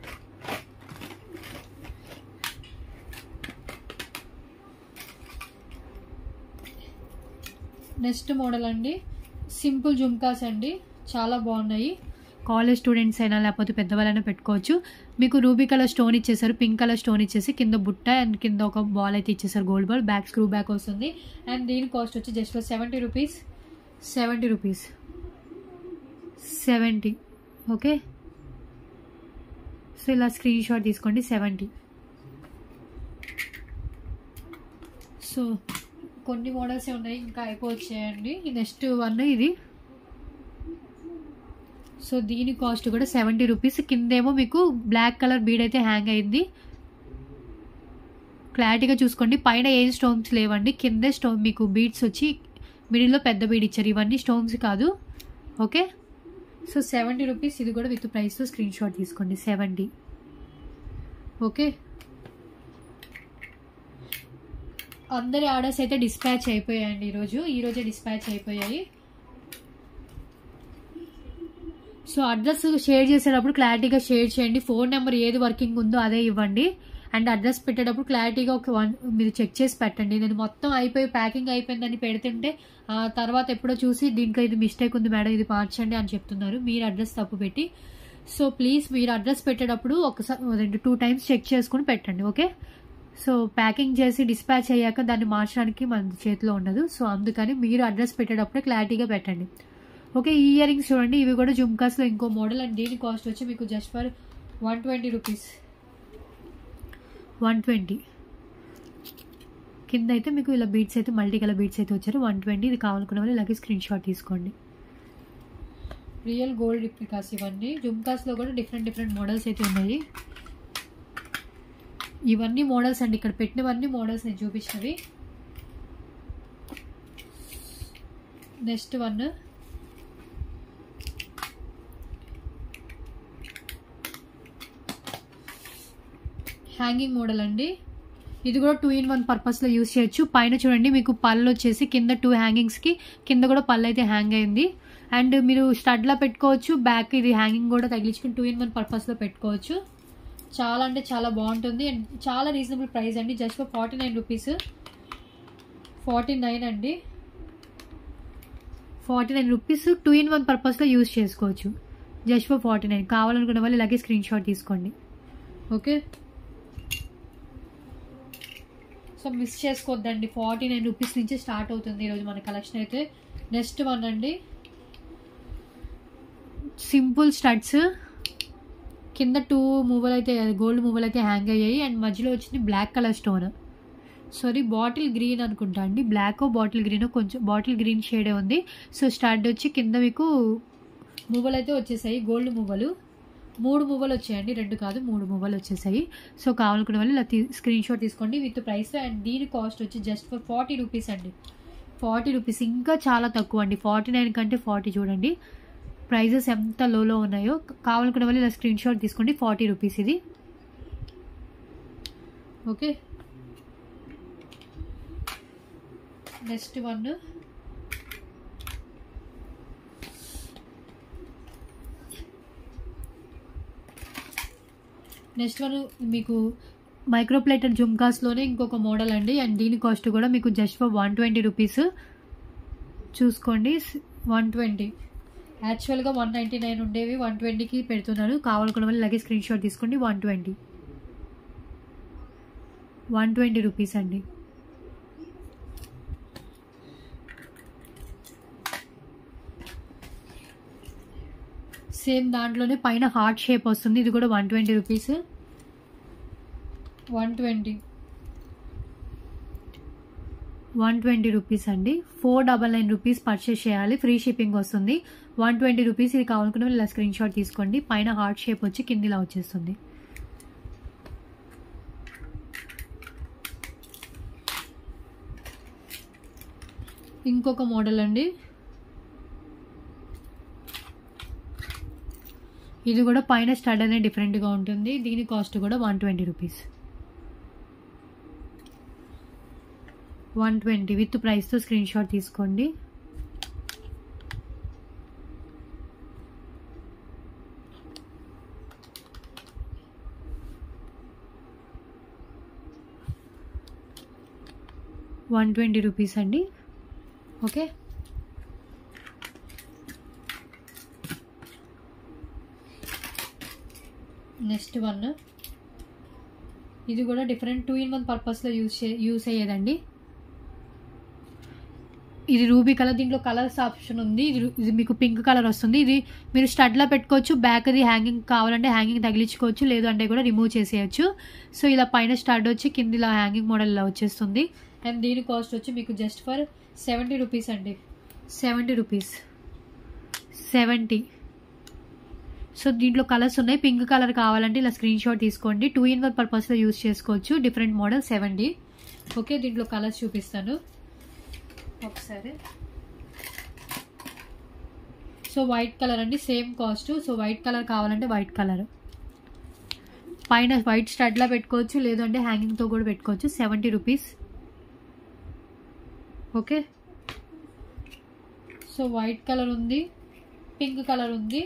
S1: నెక్స్ట్ మోడల్ అండి సింపుల్ జుమ్కాస్ అండి చాలా బాగున్నాయి కాలేజ్ స్టూడెంట్స్ అయినా లేకపోతే పెద్దవాళ్ళైనా పెట్టుకోవచ్చు మీకు రూబీ కలర్ స్టోన్ ఇచ్చేసారు పింక్ కలర్ స్టోన్ ఇచ్చేసి కింద బుట్ట అండ్ కింద ఒక బాల్ అయితే ఇచ్చేసారు gold ball back screw back వస్తుంది అండ్ దీని కాస్ట్ వచ్చి just for seventy rupees seventy rupees seventy okay so ఇలా స్క్రీన్ షాట్ తీసుకోండి సెవెంటీ సో కొన్ని మోడల్సే ఉన్నాయి ఇంకా అయిపోవచ్చాయండి నెక్స్ట్ వన్ ఇది సో దీని కాస్ట్ కూడా సెవెంటీ రూపీస్ కిందేమో మీకు బ్లాక్ కలర్ బీడ్ అయితే హ్యాంగ్ అయింది క్లారిటీగా చూసుకోండి పైన ఏం స్టోన్స్ లేవండి కిందే స్టోన్ మీకు బీడ్స్ వచ్చి మిడిల్లో పెద్ద బీడ్ ఇచ్చారు ఇవన్నీ స్టోన్స్ కాదు ఓకే సో సెవెంటీ రూపీస్ ఇది కూడా విత్ ప్రైస్తో స్క్రీన్ షాట్ తీసుకోండి సెవెంటీ ఓకే అందరి ఆర్డర్స్ అయితే డిస్పాచ్ అయిపోయాయండి ఈరోజు ఈరోజే డిస్పాచ్ అయిపోయాయి సో అడ్రస్ షేర్ చేసేటప్పుడు క్లారిటీగా షేర్ చేయండి ఫోన్ నెంబర్ ఏది వర్కింగ్ ఉందో అదే ఇవ్వండి అండ్ అడ్రస్ పెట్టేటప్పుడు క్లారిటీగా ఒక వన్ మీరు చెక్ చేసి పెట్టండి నేను మొత్తం అయిపోయి ప్యాకింగ్ అయిపోయిందని పెడుతుంటే ఆ తర్వాత ఎప్పుడో చూసి దీంట్లో ఇది మిస్టేక్ ఉంది మేడం ఇది మార్చండి అని చెప్తున్నారు మీరు అడ్రస్ తప్పు పెట్టి సో ప్లీజ్ మీరు అడ్రస్ పెట్టేటప్పుడు ఒకసారి రెండు టూ టైమ్స్ చెక్ చేసుకుని పెట్టండి ఓకే సో ప్యాకింగ్ చేసి డిస్పాచ్ అయ్యాక దాన్ని మార్చడానికి మన చేతిలో ఉండదు సో అందుకని మీరు అడ్రస్ పెట్టేటప్పుడే క్లారిటీగా పెట్టండి ఓకే ఈ ఇయర్ రింగ్స్ చూడండి ఇవి కూడా జుమ్కాస్లో ఇంకో మోడల్ అండ్ దీని కాస్ట్ వచ్చి మీకు just for one twenty rupees one twenty కింద అయితే మీకు ఇలా బీట్స్ అయితే మల్టీ కలర్ బీట్స్ అయితే వచ్చారు వన్ ట్వంటీ ఇది కావాలనుకున్న వాళ్ళు ఇలాగే స్క్రీన్ షాట్ తీసుకోండి రియల్ గోల్డ్ రిప్లికాస్ ఇవన్నీ జుమ్కాస్లో కూడా డిఫరెంట్ డిఫరెంట్ మోడల్స్ అయితే ఉన్నాయి ఇవన్నీ మోడల్స్ అండి ఇక్కడ పెట్టినవన్నీ మోడల్స్ నేను చూపించినవి నెక్స్ట్ వన్ హ్యాంగింగ్ మోడల్ అండి ఇది కూడా టూ ఇన్ వన్ పర్పస్లో యూస్ చేయొచ్చు పైన చూడండి మీకు పళ్ళు వచ్చేసి కింద టూ హ్యాంగింగ్స్కి కింద కూడా పళ్ళు అయితే హ్యాంగ్ అయింది అండ్ మీరు స్టడ్లా పెట్టుకోవచ్చు బ్యాక్ ఇది హ్యాంగింగ్ కూడా తగిలించుకుని టూ ఇన్ వన్ పర్పస్లో పెట్టుకోవచ్చు చాలా అంటే చాలా బాగుంటుంది అండ్ చాలా రీజనబుల్ ప్రైస్ అండి just for forty nine rupees forty nine అండి forty nine rupees two in one పర్పస్లో యూస్ చేసుకోవచ్చు జస్ట్ ఫర్ ఫార్టీ నైన్ కావాలనుకున్న వాళ్ళు ఇలాగే స్క్రీన్ షాట్ తీసుకోండి ఓకే సో మిస్ చేసుకోవద్దండి ఫార్టీ నైన్ రూపీస్ నుంచి స్టార్ట్ అవుతుంది ఈరోజు మన కలెక్షన్ అయితే నెక్స్ట్ వన్ అండి సింపుల్ స్టడ్స్ కింద టూ మూవలు అయితే గోల్డ్ మూవలు అయితే హ్యాంగ్ అయ్యాయి అండ్ మధ్యలో వచ్చింది black colour stone sorry bottle green అనుకుంటా అండి బ్లాక్ బాటిల్ గ్రీన్ కొంచెం బాటిల్ గ్రీన్ షేడే ఉంది సో స్టార్ట్ వచ్చి కింద మీకు మువ్వలు అయితే వచ్చేసాయి గోల్డ్ మువ్వలు మూడు మువ్వలు వచ్చాయండి రెండు కాదు మూడు మువ్వలు వచ్చేసాయి సో కావాలనుకునే వాళ్ళు ఇలా స్క్రీన్ షాట్ తీసుకోండి విత్ ప్రైస్ అండ్ దీని కాస్ట్ వచ్చి జస్ట్ ఫర్ ఫార్టీ రూపీస్ అండి ఫార్టీ రూపీస్ ఇంకా చాలా తక్కువ అండి ఫార్టీ నైన్ కంటే ఫార్టీ చూడండి ప్రైజెస్ ఎంత లోలో ఉన్నాయో కావాలనుకునే వాళ్ళు ఇలా స్క్రీన్ షాట్ తీసుకోండి ఫార్టీ రూపీస్ ఇది okay next one next one మీకు మైక్రోప్లేటెడ్ జుమ్కాస్లోనే ఇంకొక మోడల్ అండి అండ్ దీని కాస్ట్ కూడా మీకు just for one twenty rupees చూసుకోండి వన్ ట్వంటీ యాక్చువల్గా వన్ నైంటీ నైన్ ఉండేవి వన్ ట్వంటీకి పెడుతున్నాను కావాలనుకున్న వాళ్ళు ఇలాగే స్క్రీన్ షాట్ తీసుకోండి one twenty one twenty rupees అండి సేమ్ దాంట్లోనే పైన హార్ట్ షేప్ వస్తుంది ఇది కూడా one twenty rupees one twenty one twenty rupees అండి four double nine rupees purchase చేయాలి ఫ్రీ షిప్పింగ్ వస్తుంది వన్ ట్వంటీ రూపీస్ ఇది కావాలనుకున్న ఇలా స్క్రీన్ షాట్ తీసుకోండి పైన హార్ట్ షేప్ వచ్చి కిందిలా వచ్చేస్తుంది ఇంకొక మోడల్ అండి ఇది కూడా పైన స్టడ్ అనేది డిఫరెంట్గా ఉంటుంది దీని కాస్ట్ కూడా one twenty rupees one twenty with ప్రైస్తో స్క్రీన్ షాట్ తీసుకోండి వన్ ట్వంటీ రూపీస్ అండి ఓకే నెక్స్ట్ వన్ ఇది కూడా డిఫరెంట్ టూ ఇన్ వన్ పర్పస్లో యూస్ చే యూస్ అయ్యేదండి ఇది రూబీ కలర్ దీంట్లో కలర్స్ ఆప్షన్ ఉంది ఇది రు- ఇది మీకు పింక్ కలర్ వస్తుంది ఇది మీరు స్టడ్లో పెట్టుకోవచ్చు బ్యాక్ది హ్యాంగింగ్ కావాలంటే హ్యాంగింగ్ తగిలించుకోవచ్చు లేదు అంటే కూడా రిమూవ్ చేసేయచ్చు సో ఇలా పైన స్టడ్ వచ్చి కింద ఇలా హ్యాంగింగ్ మోడల్ ఇలా వచ్చేస్తుంది అండ్ దీని కాస్ట్ వచ్చి మీకు జస్ట్ ఫర్ సెవెంటీ రూపీస్ అండి సెవెంటీ రూపీస్ సెవెంటీ సో దీంట్లో కలర్స్ ఉన్నాయి పింక్ కలర్ కావాలంటే ఇలా స్క్రీన్ షాట్ తీసుకోండి టూ ఇన్ వన్ పర్పస్లో యూస్ చేసుకోవచ్చు డిఫరెంట్ మోడల్ సెవెంటీ ఓకే దీంట్లో కలర్స్ చూపిస్తాను ఒకసారి సో వైట్ కలర్ అండి same cost so white colour కావాలంటే వైట్ కలర్ పైన వైట్ స్టడ్లా పెట్టుకోవచ్చు లేదంటే హ్యాంగింగ్తో కూడా పెట్టుకోవచ్చు seventy rupees okay so white colour ఉంది పింక్ కలర్ ఉంది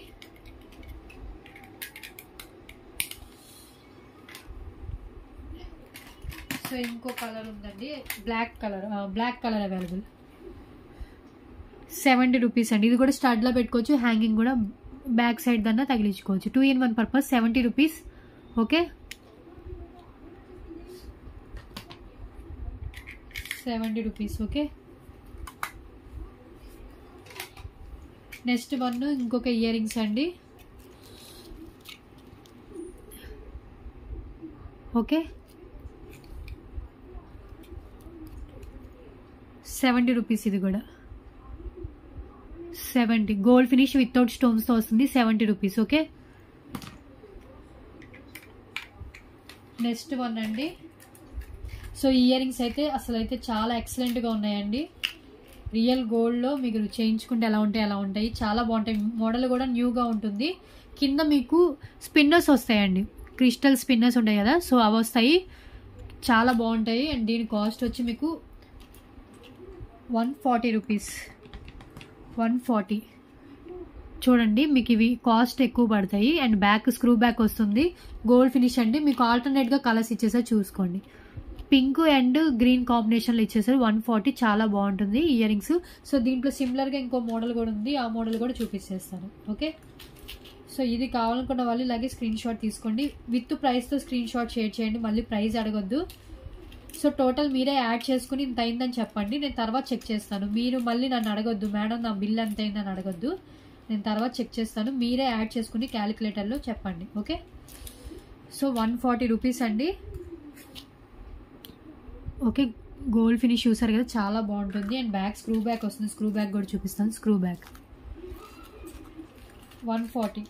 S1: సో ఇంకో కలర్ ఉందండి black colour black colour available seventy rupees అండి ఇది కూడా స్టడ్లో పెట్టుకోవచ్చు హ్యాంగింగ్ కూడా బ్యాక్ సైడ్ దన్నా తగిలించుకోవచ్చు two in one purpose seventy rupees okay seventy rupees okay next one ఇంకొక ఇయర్ రింగ్స్ అండి ఓకే సెవెంటీ రూపీస్ ఇది కూడా సెవెంటీ గోల్డ్ ఫినిష్ వితౌట్ స్టోన్స్తో వస్తుంది seventy rupees okay next one అండి సో ఇయర్ రింగ్స్ అయితే అసలు అయితే చాలా ఎక్సలెంట్గా ఉన్నాయండి రియల్ గోల్డ్లో మీకు చేయించుకుంటే ఎలా ఉంటాయి అలా ఉంటాయి చాలా బాగుంటాయి మోడల్ కూడా న్యూగా ఉంటుంది కింద మీకు స్పిన్నర్స్ వస్తాయండి క్రిస్టల్ స్పిన్నర్స్ ఉంటాయి కదా సో అవి వస్తాయి చాలా బాగుంటాయి అండ్ దీని కాస్ట్ వచ్చి మీకు one forty rupees one forty చూడండి మీకు ఇవి కాస్ట్ ఎక్కువ పడతాయి అండ్ బ్యాక్ స్క్రూ బ్యాక్ వస్తుంది గోల్డ్ ఫినిష్ అండి మీకు ఆల్టర్నేట్గా కలర్స్ ఇచ్చేసారు చూసుకోండి పింక్ అండ్ గ్రీన్ కాంబినేషన్లో ఇచ్చేసారు వన్ ఫార్టీ చాలా బాగుంటుంది ఇయర్ రింగ్స్ సో దీంట్లో సిమిలర్గా ఇంకో మోడల్ కూడా ఉంది ఆ మోడల్ కూడా చూపించేస్తాను ఓకే సో ఇది కావాలనుకున్న వాళ్ళు ఇలాగే స్క్రీన్ షాట్ తీసుకోండి విత్ ప్రైస్తో స్క్రీన్ షాట్ షేర్ చేయండి మళ్ళీ ప్రైస్ అడగొద్దు సో టోటల్ మీరే యాడ్ చేసుకుని ఇంత అయిందని చెప్పండి నేను తర్వాత చెక్ చేస్తాను మీరు మళ్ళీ నన్ను అడగొద్దు మేడం నా బిల్ ఎంత అయిందని అడగొద్దు నేను తర్వాత చెక్ చేస్తాను మీరే యాడ్ చేసుకుని క్యాలిక్యులేటర్లో చెప్పండి okay so one forty rupees అండి ఓకే గోల్డ్ ఫినిష్ చూసారు కదా చాలా బాగుంటుంది అండ్ బ్యాక్ స్క్రూ బ్యాక్ వస్తుంది స్క్రూ బ్యాక్ కూడా చూపిస్తాను స్క్రూ బ్యాక్ వన్ ఫార్టీ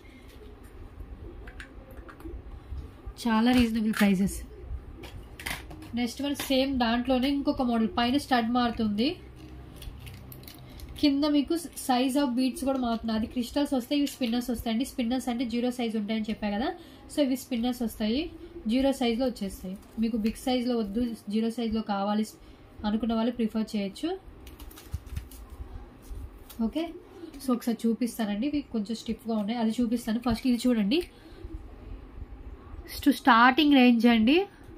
S1: చాలా reasonable prices next one same దాంట్లోనే ఇంకొక మోడల్ పైన స్టడ్ మారుతుంది కింద మీకు సైజ్ ఆఫ్ బీట్స్ కూడా మారుతుంది అది క్రిస్టల్స్ వస్తాయి ఇవి స్పిన్నర్స్ వస్తాయండి స్పిన్నర్స్ అంటే జీరో సైజ్ ఉంటాయని చెప్పా కదా సో ఇవి స్పిన్నర్స్ వస్తాయి జీరో సైజ్లో వచ్చేస్తాయి మీకు బిగ్ సైజ్లో వద్దు జీరో సైజ్లో కావాలి అనుకున్న వాళ్ళు ప్రిఫర్ చేయొచ్చు ఓకే సో ఒకసారి చూపిస్తానండి ఇవి కొంచెం స్టిఫ్గా ఉన్నాయి అది చూపిస్తాను ఫస్ట్ ఇది చూడండి టు స్టార్టింగ్ రేంజ్ అండి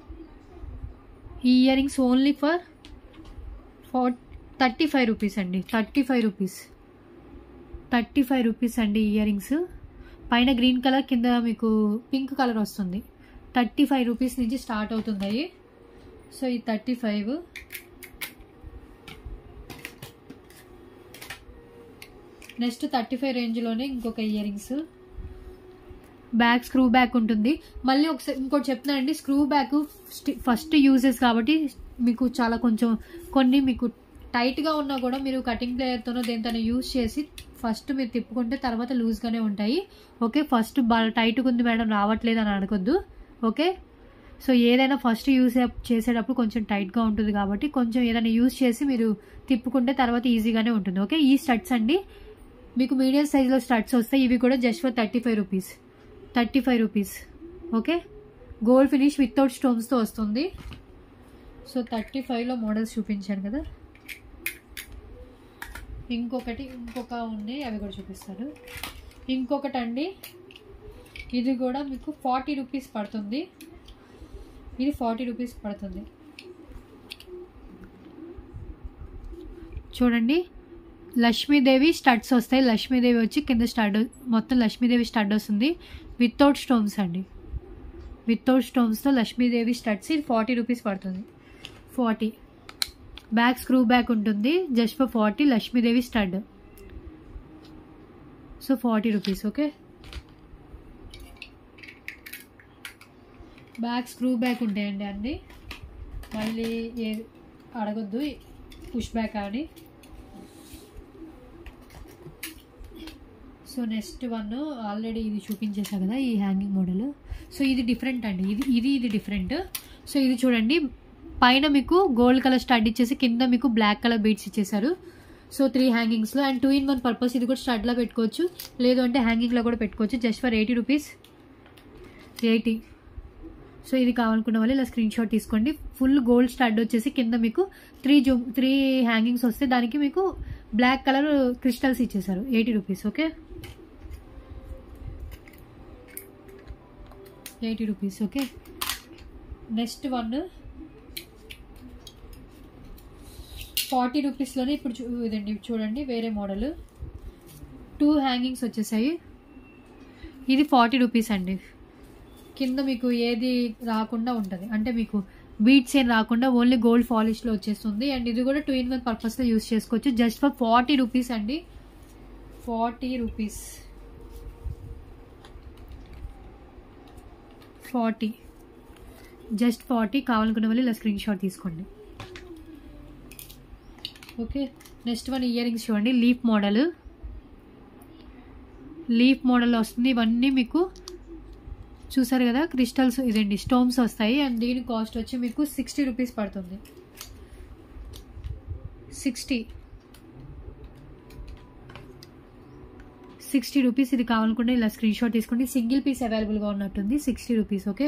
S1: ఈ year earrings only for for thirty five rupees అండి thirty five rupees thirty five rupees అండి ఇయర్ రింగ్స్ పైన గ్రీన్ కలర్ కింద మీకు పింక్ కలర్ వస్తుంది థర్టీ ఫైవ్ రూపీస్ నుంచి స్టార్ట్ అవుతున్నాయి సో ఈ thirty five next thirty five రేంజ్లోనే ఇంకొక earrings back screw back ఉంటుంది మళ్ళీ ఒకసారి ఇంకోటి చెప్తున్నానండి స్క్రూ బ్యాక్ ఫస్ట్ యూజెస్ కాబట్టి మీకు చాలా కొంచెం కొన్ని మీకు టైట్గా ఉన్నా కూడా మీరు కటింగ్ ప్లేయర్తోనో దేనితోనో యూజ్ చేసి ఫస్ట్ మీరు తిప్పుకుంటే తర్వాత లూజ్గానే ఉంటాయి ఓకే ఫస్ట్ బాగా టైట్గా ఉంది మేడం రావట్లేదు అని అనుకోద్దు ఓకే సో ఏదైనా ఫస్ట్ యూజ్ చేసేటప్పుడు కొంచెం టైట్గా ఉంటుంది కాబట్టి కొంచెం ఏదైనా యూజ్ చేసి మీరు తిప్పుకుంటే తర్వాత ఈజీగానే ఉంటుంది ఓకే ఈ స్టడ్స్ అండి మీకు మీడియం సైజులో స్టడ్స్ వస్తాయి ఇవి కూడా just for thirty five rupees thirty five rupees okay gold finish without స్టోన్స్తో వస్తుంది సో థర్టీ ఫైవ్లో మోడల్స్ చూపించాను కదా ఇంకొకటి ఇంకొక ఉంది అవి కూడా చూపిస్తాను ఇంకొకటి అండి ఇది కూడా మీకు ఫార్టీ రూపీస్ పడుతుంది ఇది ఫార్టీ రూపీస్ పడుతుంది చూడండి లక్ష్మీదేవి స్టడ్స్ వస్తాయి లక్ష్మీదేవి వచ్చి కింద స్టడ్ మొత్తం లక్ష్మీదేవి స్టడ్ వస్తుంది వితౌట్ స్టోన్స్ అండి వితౌట్ స్టోన్స్తో లక్ష్మీదేవి స్టడ్స్ ఇది ఫార్టీ రూపీస్ పడుతుంది ఫార్టీ బ్యాక్ స్క్రూ బ్యాక్ ఉంటుంది just for forty Lakshmidevi stud so forty rupees okay back screw back ఉంటాయండి అన్నీ మళ్ళీ ఏ అడగొద్దు పుష్ బ్యాక్ అని సో నెక్స్ట్ వన్ ఆల్రెడీ ఇది చూపించేసా కదా ఈ హ్యాంగింగ్ మోడల్ సో ఇది డిఫరెంట్ అండి ఇది ఇది ఇది డిఫరెంట్ సో ఇది చూడండి పైన మీకు గోల్డ్ కలర్ స్టడ్ ఇచ్చేసి కింద మీకు బ్లాక్ కలర్ బీడ్స్ ఇచ్చేసారు సో త్రీ హ్యాంగింగ్స్లో and two in one purpose ఇది కూడా స్టడ్లో పెట్టుకోవచ్చు లేదు అంటే హ్యాంగింగ్లో కూడా పెట్టుకోవచ్చు just for eighty rupees eighty so ఇది కావాలనుకున్న వాళ్ళు ఇలా స్క్రీన్ షాట్ తీసుకోండి ఫుల్ గోల్డ్ స్టడ్ వచ్చేసి కింద మీకు త్రీ జూ త్రీ హ్యాంగింగ్స్ వస్తే దానికి మీకు బ్లాక్ కలర్ క్రిస్టల్స్ ఇచ్చేసారు eighty rupees okay eighty rupees okay next one forty రూపీస్లోనే ఇప్పుడు చూ ఇదండి చూడండి వేరే మోడల్ టూ హ్యాంగింగ్స్ వచ్చేసాయి ఇది ఫార్టీ రూపీస్ అండి కింద మీకు ఏది రాకుండా ఉంటుంది అంటే మీకు బీట్స్ ఏం రాకుండా ఓన్లీ గోల్డ్ పాలిష్లో వచ్చేస్తుంది అండ్ ఇది కూడా టూ ఇన్ వన్ పర్పస్లో యూస్ చేసుకోవచ్చు జస్ట్ ఫర్ ఫార్టీ రూపీస్ అండి forty rupees forty just forty కావాలనుకున్న వాళ్ళు ఇలా స్క్రీన్ షాట్ తీసుకోండి okay next one ear rings చూడండి లీఫ్ మోడల్ లీఫ్ మోడల్ వస్తుంది ఇవన్నీ మీకు చూసారు కదా క్రిస్టల్స్ ఇదండి స్టోన్స్ వస్తాయి అండ్ దీని కాస్ట్ వచ్చి మీకు సిక్స్టీ రూపీస్ పడుతుంది సిక్స్టీ సిక్స్టీ రూపీస్ ఇది కావాలనుకుంటే ఇలా స్క్రీన్ షాట్ తీసుకోండి సింగిల్ పీస్ అవైలబుల్గా ఉన్నట్టుంది సిక్స్టీ రూపీస్ ఓకే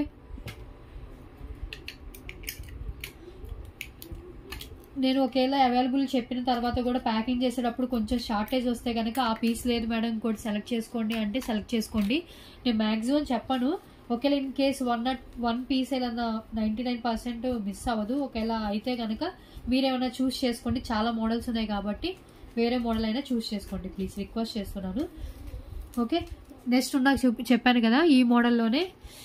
S1: నేను ఒకేలా అవైలబుల్ చెప్పిన తర్వాత కూడా ప్యాకింగ్ చేసేటప్పుడు కొంచెం షార్టేజ్ వస్తే కనుక ఆ పీస్ లేదు మేడం ఇంకోటి సెలెక్ట్ చేసుకోండి అంటే సెలెక్ట్ చేసుకోండి నేను మ్యాక్సిమం చెప్పను ఒకవేళ in case one not one piece ఏదన్నా నైంటీ నైన్ పర్సెంట్ మిస్ అవ్వదు ఒకవేళ అయితే కనుక మీరేమైనా చూస్ చేసుకోండి చాలా మోడల్స్ ఉన్నాయి కాబట్టి వేరే మోడల్ అయినా చూస్ చేసుకోండి ప్లీజ్ రిక్వెస్ట్ చేస్తున్నాను ఓకే నెక్స్ట్ నాకు చూపి చెప్పాను కదా ఈ మోడల్లోనే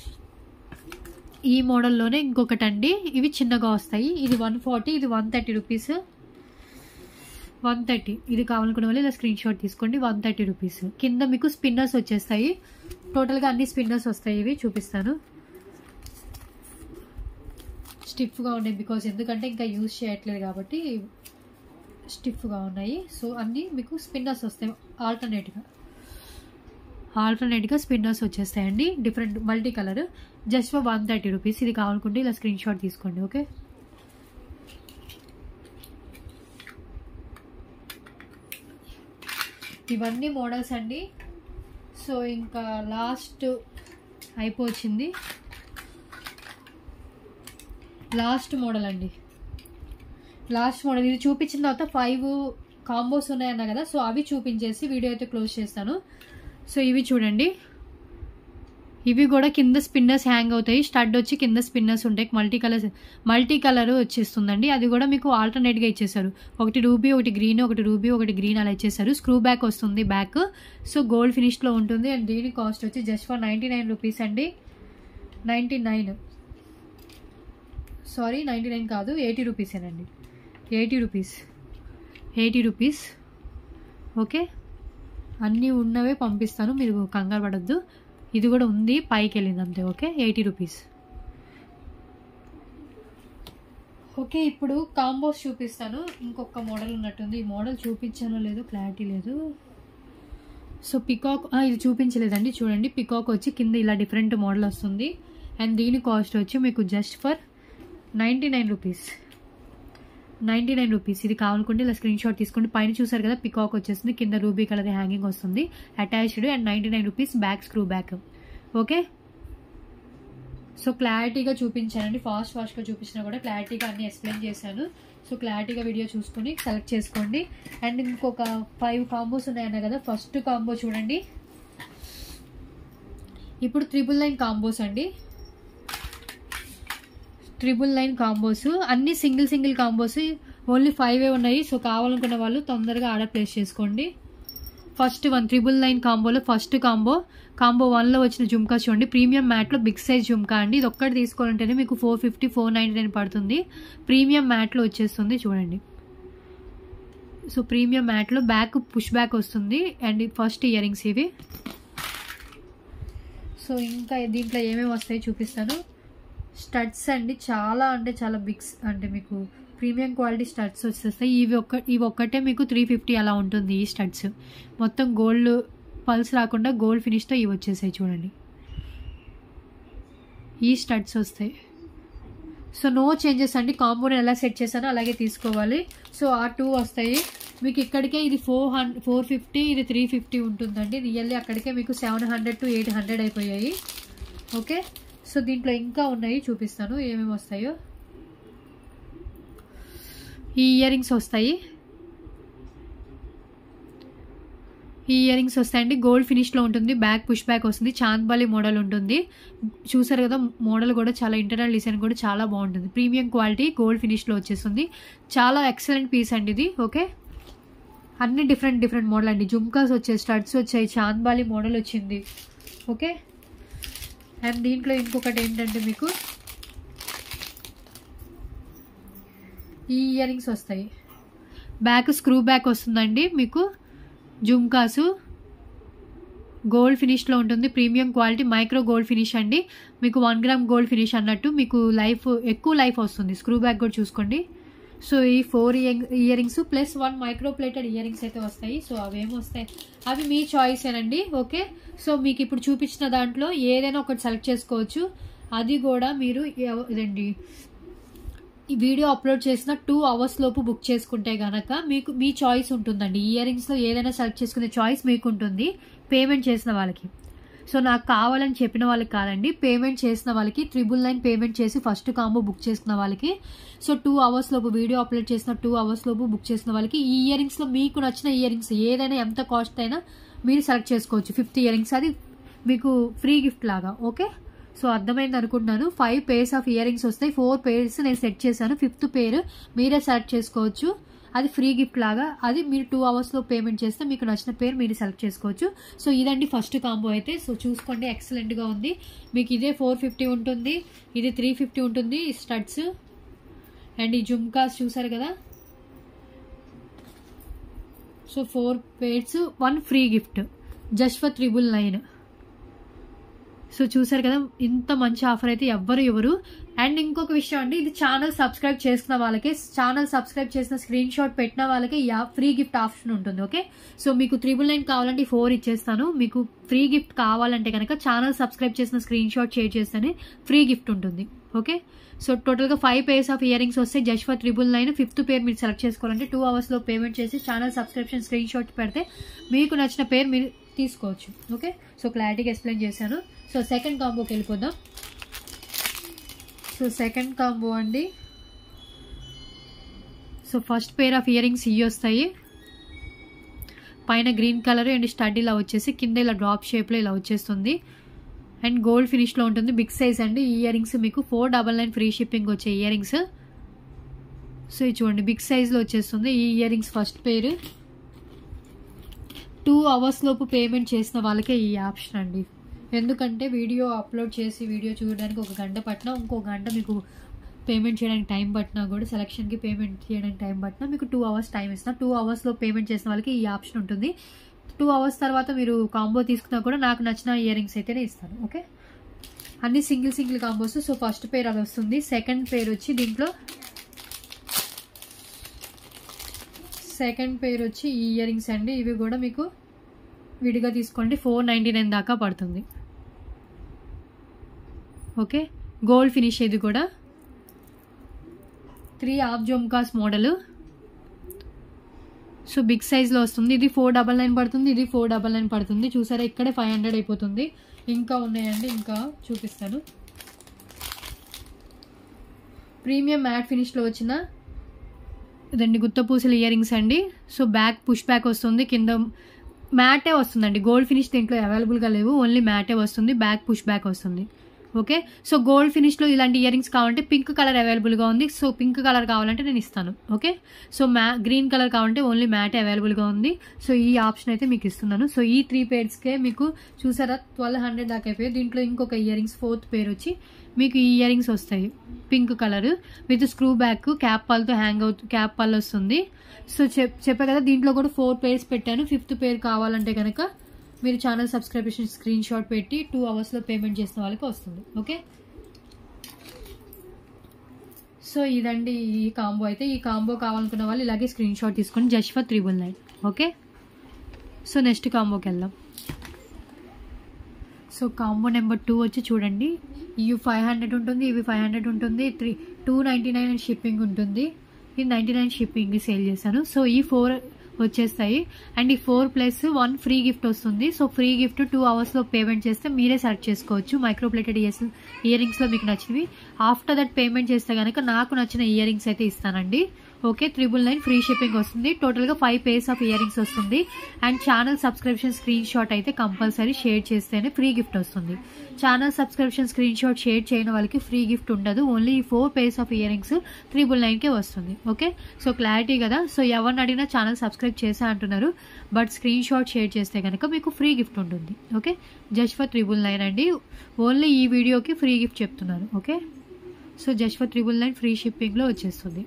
S1: ఈ మోడల్లోనే ఇంకొకటి అండి ఇవి చిన్నగా వస్తాయి ఇది వన్ ఫార్టీ ఇది one thirty rupees one thirty ఇది కావాలనుకున్న వాళ్ళు ఇలా స్క్రీన్ షాట్ తీసుకోండి వన్ థర్టీ రూపీస్ కింద మీకు స్పిన్నర్స్ వచ్చేస్తాయి టోటల్గా అన్ని స్పిన్నర్స్ వస్తాయి ఇవి చూపిస్తాను స్టిఫ్గా ఉన్నాయి బికాజ్ ఎందుకంటే ఇంకా యూజ్ చేయట్లేదు కాబట్టి స్టిఫ్గా ఉన్నాయి సో అన్నీ మీకు స్పిన్నర్స్ వస్తాయి ఆల్టర్నేట్గా ఆల్టర్నేట్గా స్పిన్నర్స్ వచ్చేస్తాయండి different multi colour just for one thirty rupees ఇది కావాలనుకుంటే ఇలా స్క్రీన్ షాట్ తీసుకోండి ఓకే ఇవన్నీ మోడల్స్ అండి సో ఇంకా లాస్ట్ అయిపోయింది లాస్ట్ మోడల్ అండి లాస్ట్ మోడల్ ఇది చూపించిన తర్వాత ఫైవ్ కాంబోస్ ఉన్నాయన్నా కదా సో అవి చూపించేసి వీడియో అయితే క్లోజ్ చేస్తాను సో ఇవి చూడండి ఇవి కూడా కింద స్పిన్నర్స్ హ్యాంగ్ అవుతాయి స్టడ్ వచ్చి కింద స్పిన్నర్స్ ఉంటాయి మల్టీ కలర్ మల్టీ కలర్ వచ్చేస్తుందండి అది కూడా మీకు ఆల్టర్నేట్గా ఇచ్చేసారు ఒకటి రూబీ ఒకటి గ్రీన్ ఒకటి రూబీ ఒకటి గ్రీన్ అలా ఇచ్చేసారు స్క్రూ బ్యాక్ వస్తుంది బ్యాక్ సో గోల్డ్ ఫినిష్లో ఉంటుంది అండ్ దీని కాస్ట్ వచ్చి just for ninety nine rupees అండి ninety nine sorry ninety nine కాదు ఎయిటీ రూపీసేనండి eighty rupees eighty rupees okay అన్నీ ఉన్నవే పంపిస్తాను మీరు కంగారు పడద్దు ఇది కూడా ఉంది పైకి వెళ్ళింది అంతే ఓకే ఎయిటీ రూపీస్ ఓకే ఇప్పుడు కాంబోస్ చూపిస్తాను ఇంకొక మోడల్ ఉన్నట్టుంది ఈ మోడల్ చూపించానో లేదో క్లారిటీ లేదు సో పికాక్ ఇది చూపించలేదండి చూడండి పికాక్ వచ్చి కింద ఇలా డిఫరెంట్ మోడల్ వస్తుంది అండ్ దీని కాస్ట్ వచ్చి మీకు just for ninety nine rupees ninety nine rupees ఇది కావాలనుకుంటే ఇలా స్క్రీన్ షాట్ తీసుకోండి పైన చూసారు కదా పికాక్ వచ్చేస్తుంది కింద రూబీ కలర్ హ్యాంగింగ్ వస్తుంది attached and ninety nine rupees back screw back okay so క్లారిటీగా చూపించానండి ఫాస్ట్ ఫాస్ట్గా చూపించినా కూడా క్లారిటీగా అన్ని ఎక్స్ప్లెయిన్ చేశాను సో క్లారిటీగా వీడియో చూసుకొని సెలెక్ట్ చేసుకోండి అండ్ ఇంకొక ఫైవ్ కాంబోస్ ఉన్నాయన్న కదా ఫస్ట్ కాంబో చూడండి ఇప్పుడు త్రిబుల్ నైన్ కాంబోస్ అండి ట్రిపుల్ నైన్ కాంబోస్ అన్ని single single combos only five ఉన్నాయి సో కావాలనుకున్న వాళ్ళు తొందరగా ఆర్డర్ ప్లేస్ చేసుకోండి ఫస్ట్ వన్ ట్రిపుల్ నైన్ కాంబోలో ఫస్ట్ కాంబో కాంబో వన్లో వచ్చిన జుమ్కా చూడండి ప్రీమియం మ్యాట్లో బిగ్ సైజ్ జుమ్కా అండి ఇది ఒక్కటి తీసుకోవాలంటేనే మీకు four fifty four ninety nine పడుతుంది ప్రీమియం మ్యాట్లో వచ్చేస్తుంది చూడండి సో ప్రీమియం మ్యాట్లో బ్యాక్ పుష్ బ్యాక్ వస్తుంది అండ్ ఫస్ట్ ఇయర్ రింగ్స్ ఇవి సో ఇంకా దీంట్లో ఏమేమి వస్తాయో చూపిస్తాను స్టడ్స్ అండి చాలా అంటే చాలా బిగ్స్ అంటే మీకు ప్రీమియం క్వాలిటీ స్టడ్స్ వచ్చేస్తాయి ఇవి ఒక్క ఇవి ఒక్కటే మీకు త్రీ ఫిఫ్టీ అలా ఉంటుంది ఈ స్టడ్స్ మొత్తం గోల్డ్ పల్స్ రాకుండా గోల్డ్ ఫినిష్తో ఇవి వచ్చేసాయి చూడండి ఈ స్టడ్స్ వస్తాయి సో నో చేంజెస్ అండి కాంబోని ఎలా సెట్ చేశానో అలాగే తీసుకోవాలి సో ఆ టూ వస్తాయి మీకు ఇక్కడికే ఇది ఫోర్ హండ్రెడ్ ఫోర్ ఫిఫ్టీ ఇది త్రీ ఫిఫ్టీ ఉంటుందండి రియల్లీ అక్కడికే మీకు seven hundred to eight hundred అయిపోయాయి ఓకే సో దీంట్లో ఇంకా ఉన్నాయి చూపిస్తాను ఏమేమి వస్తాయో ఈ ఇయర్ రింగ్స్ వస్తాయి ఈ ఇయర్ రింగ్స్ వస్తాయండి గోల్డ్ ఫినిష్లో ఉంటుంది బ్యాక్ పుష్ బ్యాక్ వస్తుంది చాంద్బాలి మోడల్ ఉంటుంది చూసారు కదా మోడల్ కూడా చాలా ఇంటర్నల్ డిజైన్ కూడా చాలా బాగుంటుంది ప్రీమియం క్వాలిటీ గోల్డ్ ఫినిష్లో వచ్చేస్తుంది చాలా ఎక్సలెంట్ పీస్ అండి ఇది ఓకే అన్ని డిఫరెంట్ డిఫరెంట్ మోడల్ అండి జుమ్కాస్ వచ్చాయి స్టడ్స్ వచ్చాయి చాంద్బాలి మోడల్ వచ్చింది ఓకే అండ్ దీంట్లో ఇంకొకటి ఏంటంటే మీకు ఈ ఇయర్ రింగ్స్ వస్తాయి బ్యాక్ స్క్రూ బ్యాక్ వస్తుందండి మీకు జుమ్కాసు గోల్డ్ ఫినిష్లో ఉంటుంది premium quality micro gold finish అండి మీకు వన్ గ్రామ్ గోల్డ్ ఫినిష్ అన్నట్టు మీకు లైఫ్ ఎక్కువ లైఫ్ వస్తుంది స్క్రూ బ్యాక్ కూడా చూసుకోండి సో ఈ four ear rings plus one micro plated ear rings అయితే వస్తాయి సో అవేమి వస్తాయి అవి మీ చాయిసేనండి ఓకే సో మీకు ఇప్పుడు చూపించిన దాంట్లో ఏదైనా ఒకటి సెలెక్ట్ చేసుకోవచ్చు అది కూడా మీరు ఎవ- ఇదండి ఈ వీడియో అప్లోడ్ చేసిన టూ అవర్స్ లోపు బుక్ చేసుకుంటే గనక మీకు మీ చాయిస్ ఉంటుందండి ఇయర్ రింగ్స్లో ఏదైనా సెలెక్ట్ చేసుకునే చాయిస్ మీకు ఉంటుంది పేమెంట్ చేసిన వాళ్ళకి సో నాకు కావాలని చెప్పిన వాళ్ళకి కాదండి పేమెంట్ చేసిన వాళ్ళకి త్రిబుల్ నైన్ పేమెంట్ చేసి ఫస్ట్ కాంబో బుక్ చేసుకున్న వాళ్ళకి సో టూ అవర్స్ లోపు వీడియో అప్లోడ్ చేసిన టూ అవర్స్ లోపు బుక్ చేసిన వాళ్ళకి ఈ ఇయర్ రింగ్స్లో మీకు నచ్చిన ఇయర్ రింగ్స్ ఏదైనా ఎంత కాస్ట్ అయినా మీరు సెలెక్ట్ చేసుకోవచ్చు ఫిఫ్త్ ఇయర్ రింగ్స్ అది మీకు ఫ్రీ గిఫ్ట్ లాగా ఓకే సో అర్థమైంది అనుకుంటున్నాను five pairs of ear rings వస్తాయి ఫోర్ పేర్స్ నేను సెట్ చేశాను ఫిఫ్త్ పేర్ మీరే సెలెక్ట్ చేసుకోవచ్చు అది ఫ్రీ గిఫ్ట్ లాగా అది మీరు టూ అవర్స్లో పేమెంట్ చేస్తే మీకు నచ్చిన పేరు మీరు సెలెక్ట్ చేసుకోవచ్చు సో ఇదండి ఫస్ట్ కాంబో అయితే సో చూసుకోండి ఎక్సలెంట్గా ఉంది మీకు ఇదే ఫోర్ ఫిఫ్టీ ఉంటుంది ఇది త్రీ ఫిఫ్టీ ఉంటుంది స్టడ్స్ అండ్ ఈ జుమ్కాస్ చూసారు కదా so four pairs one free gift just for triple nine so చూసారు కదా ఇంత మంచి ఆఫర్ అయితే ఎవ్వరు ఇవ్వరు అండ్ ఇంకొక విషయం అండి ఇది ఛానల్ సబ్స్క్రైబ్ చేసుకున్న వాళ్ళకి ఛానల్ సబ్స్క్రైబ్ చేసిన స్క్రీన్ షాట్ పెట్టిన వాళ్ళకి ఫ్రీ గిఫ్ట్ ఆప్షన్ ఉంటుంది ఓకే సో మీకు త్రిబుల్ నైన్ కావాలంటే ఫోర్ ఇచ్చేస్తాను మీకు ఫ్రీ గిఫ్ట్ కావాలంటే కనుక ఛానల్ సబ్స్క్రైబ్ చేసిన స్క్రీన్ షాట్ షేర్ చేస్తేనే ఫ్రీ గిఫ్ట్ ఉంటుంది ఓకే సో టోటల్గా five pairs of year rings వస్తే just for triple nine fifth pair మీరు సెలెక్ట్ చేసుకోవాలంటే టూ అవర్స్లో పేమెంట్ చేసి ఛానల్ సబ్స్క్రిప్షన్ స్క్రీన్ షాట్ పెడితే మీకు నచ్చిన పేరు మీరు తీసుకోవచ్చు ఓకే సో క్లారిటీగా ఎక్స్ప్లెయిన్ చేశాను సో సెకండ్ కాంబోకి వెళ్ళిపోదాం సో సెకండ్ కాంబో అండి so first pair of year rings ఇవి వస్తాయి పైన గ్రీన్ కలర్ అండ్ స్టడ్ ఇలా వచ్చేసి కింద ఇలా డ్రాప్ షేప్లో ఇలా వచ్చేస్తుంది అండ్ గోల్డ్ ఫినిష్లో ఉంటుంది బిగ్ సైజ్ అండి ఈ ఇయర్ రింగ్స్ మీకు four double nine free shipping వచ్చే ఇయర్ రింగ్స్ సో ఇది చూడండి బిగ్ సైజ్లో వచ్చేస్తుంది ఈ year rings first pair two hours లోపు పేమెంట్ చేసిన వాళ్ళకే ఈ ఆప్షన్ అండి ఎందుకంటే వీడియో అప్లోడ్ చేసి వీడియో చూడడానికి ఒక గంట పట్టినా ఇంకో గంట మీకు పేమెంట్ చేయడానికి టైం పట్టినా కూడా సెలక్షన్కి పేమెంట్ చేయడానికి టైం పట్టినా మీకు టూ అవర్స్ టైం ఇస్తున్నా టూ అవర్స్లో పేమెంట్ చేసిన వాళ్ళకి ఈ ఆప్షన్ ఉంటుంది టూ అవర్స్ తర్వాత మీరు కాంబో తీసుకున్నా కూడా నాకు నచ్చిన ఇయర్ రింగ్స్ అయితేనే ఇస్తాను ఓకే అన్ని single single combos so first pair అది వస్తుంది సెకండ్ పేర్ వచ్చి దీంట్లో సెకండ్ పేర్ వచ్చి ఈ ఇయర్ రింగ్స్ అండి ఇవి కూడా మీకు విడిగా తీసుకోండి ఫోర్ నైంటీ నైన్ దాకా పడుతుంది ఓకే గోల్డ్ ఫినిష్ ఇది కూడా three half jhumkas model so big సైజ్లో వస్తుంది ఇది ఫోర్ డబల్ నైన్ పడుతుంది ఇది ఫోర్ డబల్ నైన్ పడుతుంది చూసారా ఇక్కడే ఫైవ్ హండ్రెడ్ అయిపోతుంది ఇంకా ఉన్నాయండి ఇంకా చూపిస్తాను ప్రీమియం మ్యాట్ ఫినిష్లో వచ్చిన రెండు గుత్తపూసలు ఇయర్ రింగ్స్ అండి సో బ్యాక్ పుష్ బ్యాక్ వస్తుంది కింద మ్యాటే వస్తుందండి గోల్డ్ ఫినిష్ దీంట్లో అవైలబుల్గా లేవు ఓన్లీ మ్యాటే వస్తుంది బ్యాక్ పుష్ బ్యాక్ వస్తుంది ఓకే సో గోల్డ్ ఫినిష్లో ఇలాంటి ఇయర్ రింగ్స్ కావాలంటే పింక్ కలర్ అవైలబుల్గా ఉంది సో పింక్ కలర్ కావాలంటే నేను ఇస్తాను ఓకే సో మ్యా గ్రీన్ కలర్ కావాలంటే ఓన్లీ మ్యాట్ అవైలబుల్గా ఉంది సో ఈ ఆప్షన్ అయితే మీకు ఇస్తున్నాను సో ఈ త్రీ పేర్స్కే మీకు చూసారా ట్వెల్వ్ హండ్రెడ్ దాకా అయిపోయి దీంట్లో ఇంకొక ఇయర్ రింగ్స్ ఫోర్త్ పేర్ వచ్చి మీకు ఈ ఇయర్ రింగ్స్ వస్తాయి pink colour with screw back cap పాల్తో హ్యాంగ్ అవుతూ క్యాప్ పాల్ వస్తుంది సో చెప్ చెప్పా కదా దీంట్లో కూడా ఫోర్ పేర్స్ పెట్టాను ఫిఫ్త్ పేర్ కావాలంటే కనుక మీరు ఛానల్ సబ్స్క్రిప్షన్ స్క్రీన్ షాట్ పెట్టి టూ అవర్స్లో పేమెంట్ చేసిన వాళ్ళకి వస్తుంది ఓకే సో ఇదండి ఈ కాంబో అయితే ఈ కాంబో కావాలనుకున్న వాళ్ళు ఇలాగే స్క్రీన్ షాట్ తీసుకొని just for triple nine okay so next కాంబోకి వెళ్దాం సో కాంబో నెంబర్ టూ వచ్చి చూడండి ఇవి ఫైవ్ హండ్రెడ్ ఉంటుంది ఇవి ఫైవ్ హండ్రెడ్ ఉంటుంది three two ninety nine shipping ఉంటుంది ఇది నైంటీ నైన్ షిప్పింగ్ సేల్ చేశాను సో ఈ ఫోర్ వచ్చేస్తాయి అండ్ ఈ four plus one free gift వస్తుంది సో ఫ్రీ గిఫ్ట్ టూ అవర్స్లో పేమెంట్ చేస్తే మీరే సెలెక్ట్ చేసుకోవచ్చు మైక్రోప్లేటెడ్ ఇయర్స్ ఇయర్ రింగ్స్లో మీకు నచ్చినవి ఆఫ్టర్ దట్ పేమెంట్ చేస్తే కనుక నాకు నచ్చిన ఇయర్ రింగ్స్ అయితే ఇస్తానండి okay triple nine free shipping వస్తుంది టోటల్గా five pairs of year rings వస్తుంది and channel subscription screen shot అయితే కంపల్సరీ షేర్ చేస్తేనే ఫ్రీ గిఫ్ట్ వస్తుంది channel subscription screen shot share చేయని వాళ్ళకి ఫ్రీ గిఫ్ట్ ఉండదు ఓన్లీ ఈ four pairs of year rings triple నైన్కే వస్తుంది ఓకే సో క్లారిటీ కదా సో ఎవరిని అడిగినా ఛానల్ సబ్స్క్రైబ్ చేసా అంటున్నారు బట్ స్క్రీన్ షాట్ షేర్ చేస్తే కనుక మీకు ఫ్రీ గిఫ్ట్ ఉంటుంది okay just for triple nine అండి ఓన్లీ ఈ వీడియోకి ఫ్రీ గిఫ్ట్ చెప్తున్నారు okay so just for triple nine free షిప్పింగ్లో వచ్చేస్తుంది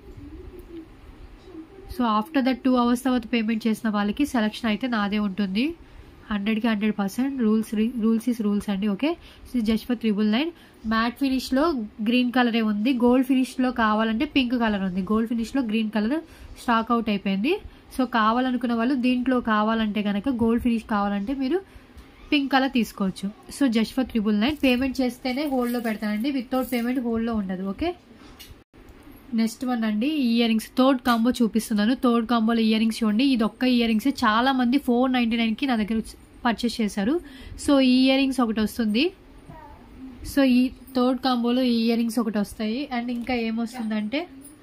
S1: so after that two hours తర్వాత పేమెంట్ చేసిన వాళ్ళకి సెలక్షన్ అయితే నాదే ఉంటుంది హండ్రెడ్కి hundred percent rules rules is rules అండి okay just for triple nine matte ఫినిష్లో గ్రీన్ కలరే ఉంది గోల్డ్ ఫినిష్లో కావాలంటే పింక్ కలర్ ఉంది గోల్డ్ ఫినిష్లో గ్రీన్ కలర్ స్టాక్ అవుట్ అయిపోయింది సో కావాలనుకున్న వాళ్ళు దీంట్లో కావాలంటే కనుక గోల్డ్ ఫినిష్ కావాలంటే మీరు పింక్ కలర్ తీసుకోవచ్చు so just for triple nine payment చేస్తేనే హోల్డ్లో పెడతానండి వితౌట్ పేమెంట్ హోల్డ్లో ఉండదు ఓకే నెక్స్ట్ వన్ అండి ఇయర్ రింగ్స్ థర్డ్ కాంబో చూపిస్తున్నాను థర్డ్ కాంబోలో ఇయర్ రింగ్స్ చూడండి ఇది ఒక్క ఇయర్ రింగ్స్ చాలా మంది ఫోర్ నైంటీ నైన్కి నా దగ్గర పర్చేస్ చేశారు సో ఈ ఇయర్ రింగ్స్ ఒకటి వస్తుంది సో ఈ థర్డ్ కాంబోలో ఈ ఇయర్ రింగ్స్ ఒకటి వస్తాయి అండ్ ఇంకా ఏమొస్తుందంటే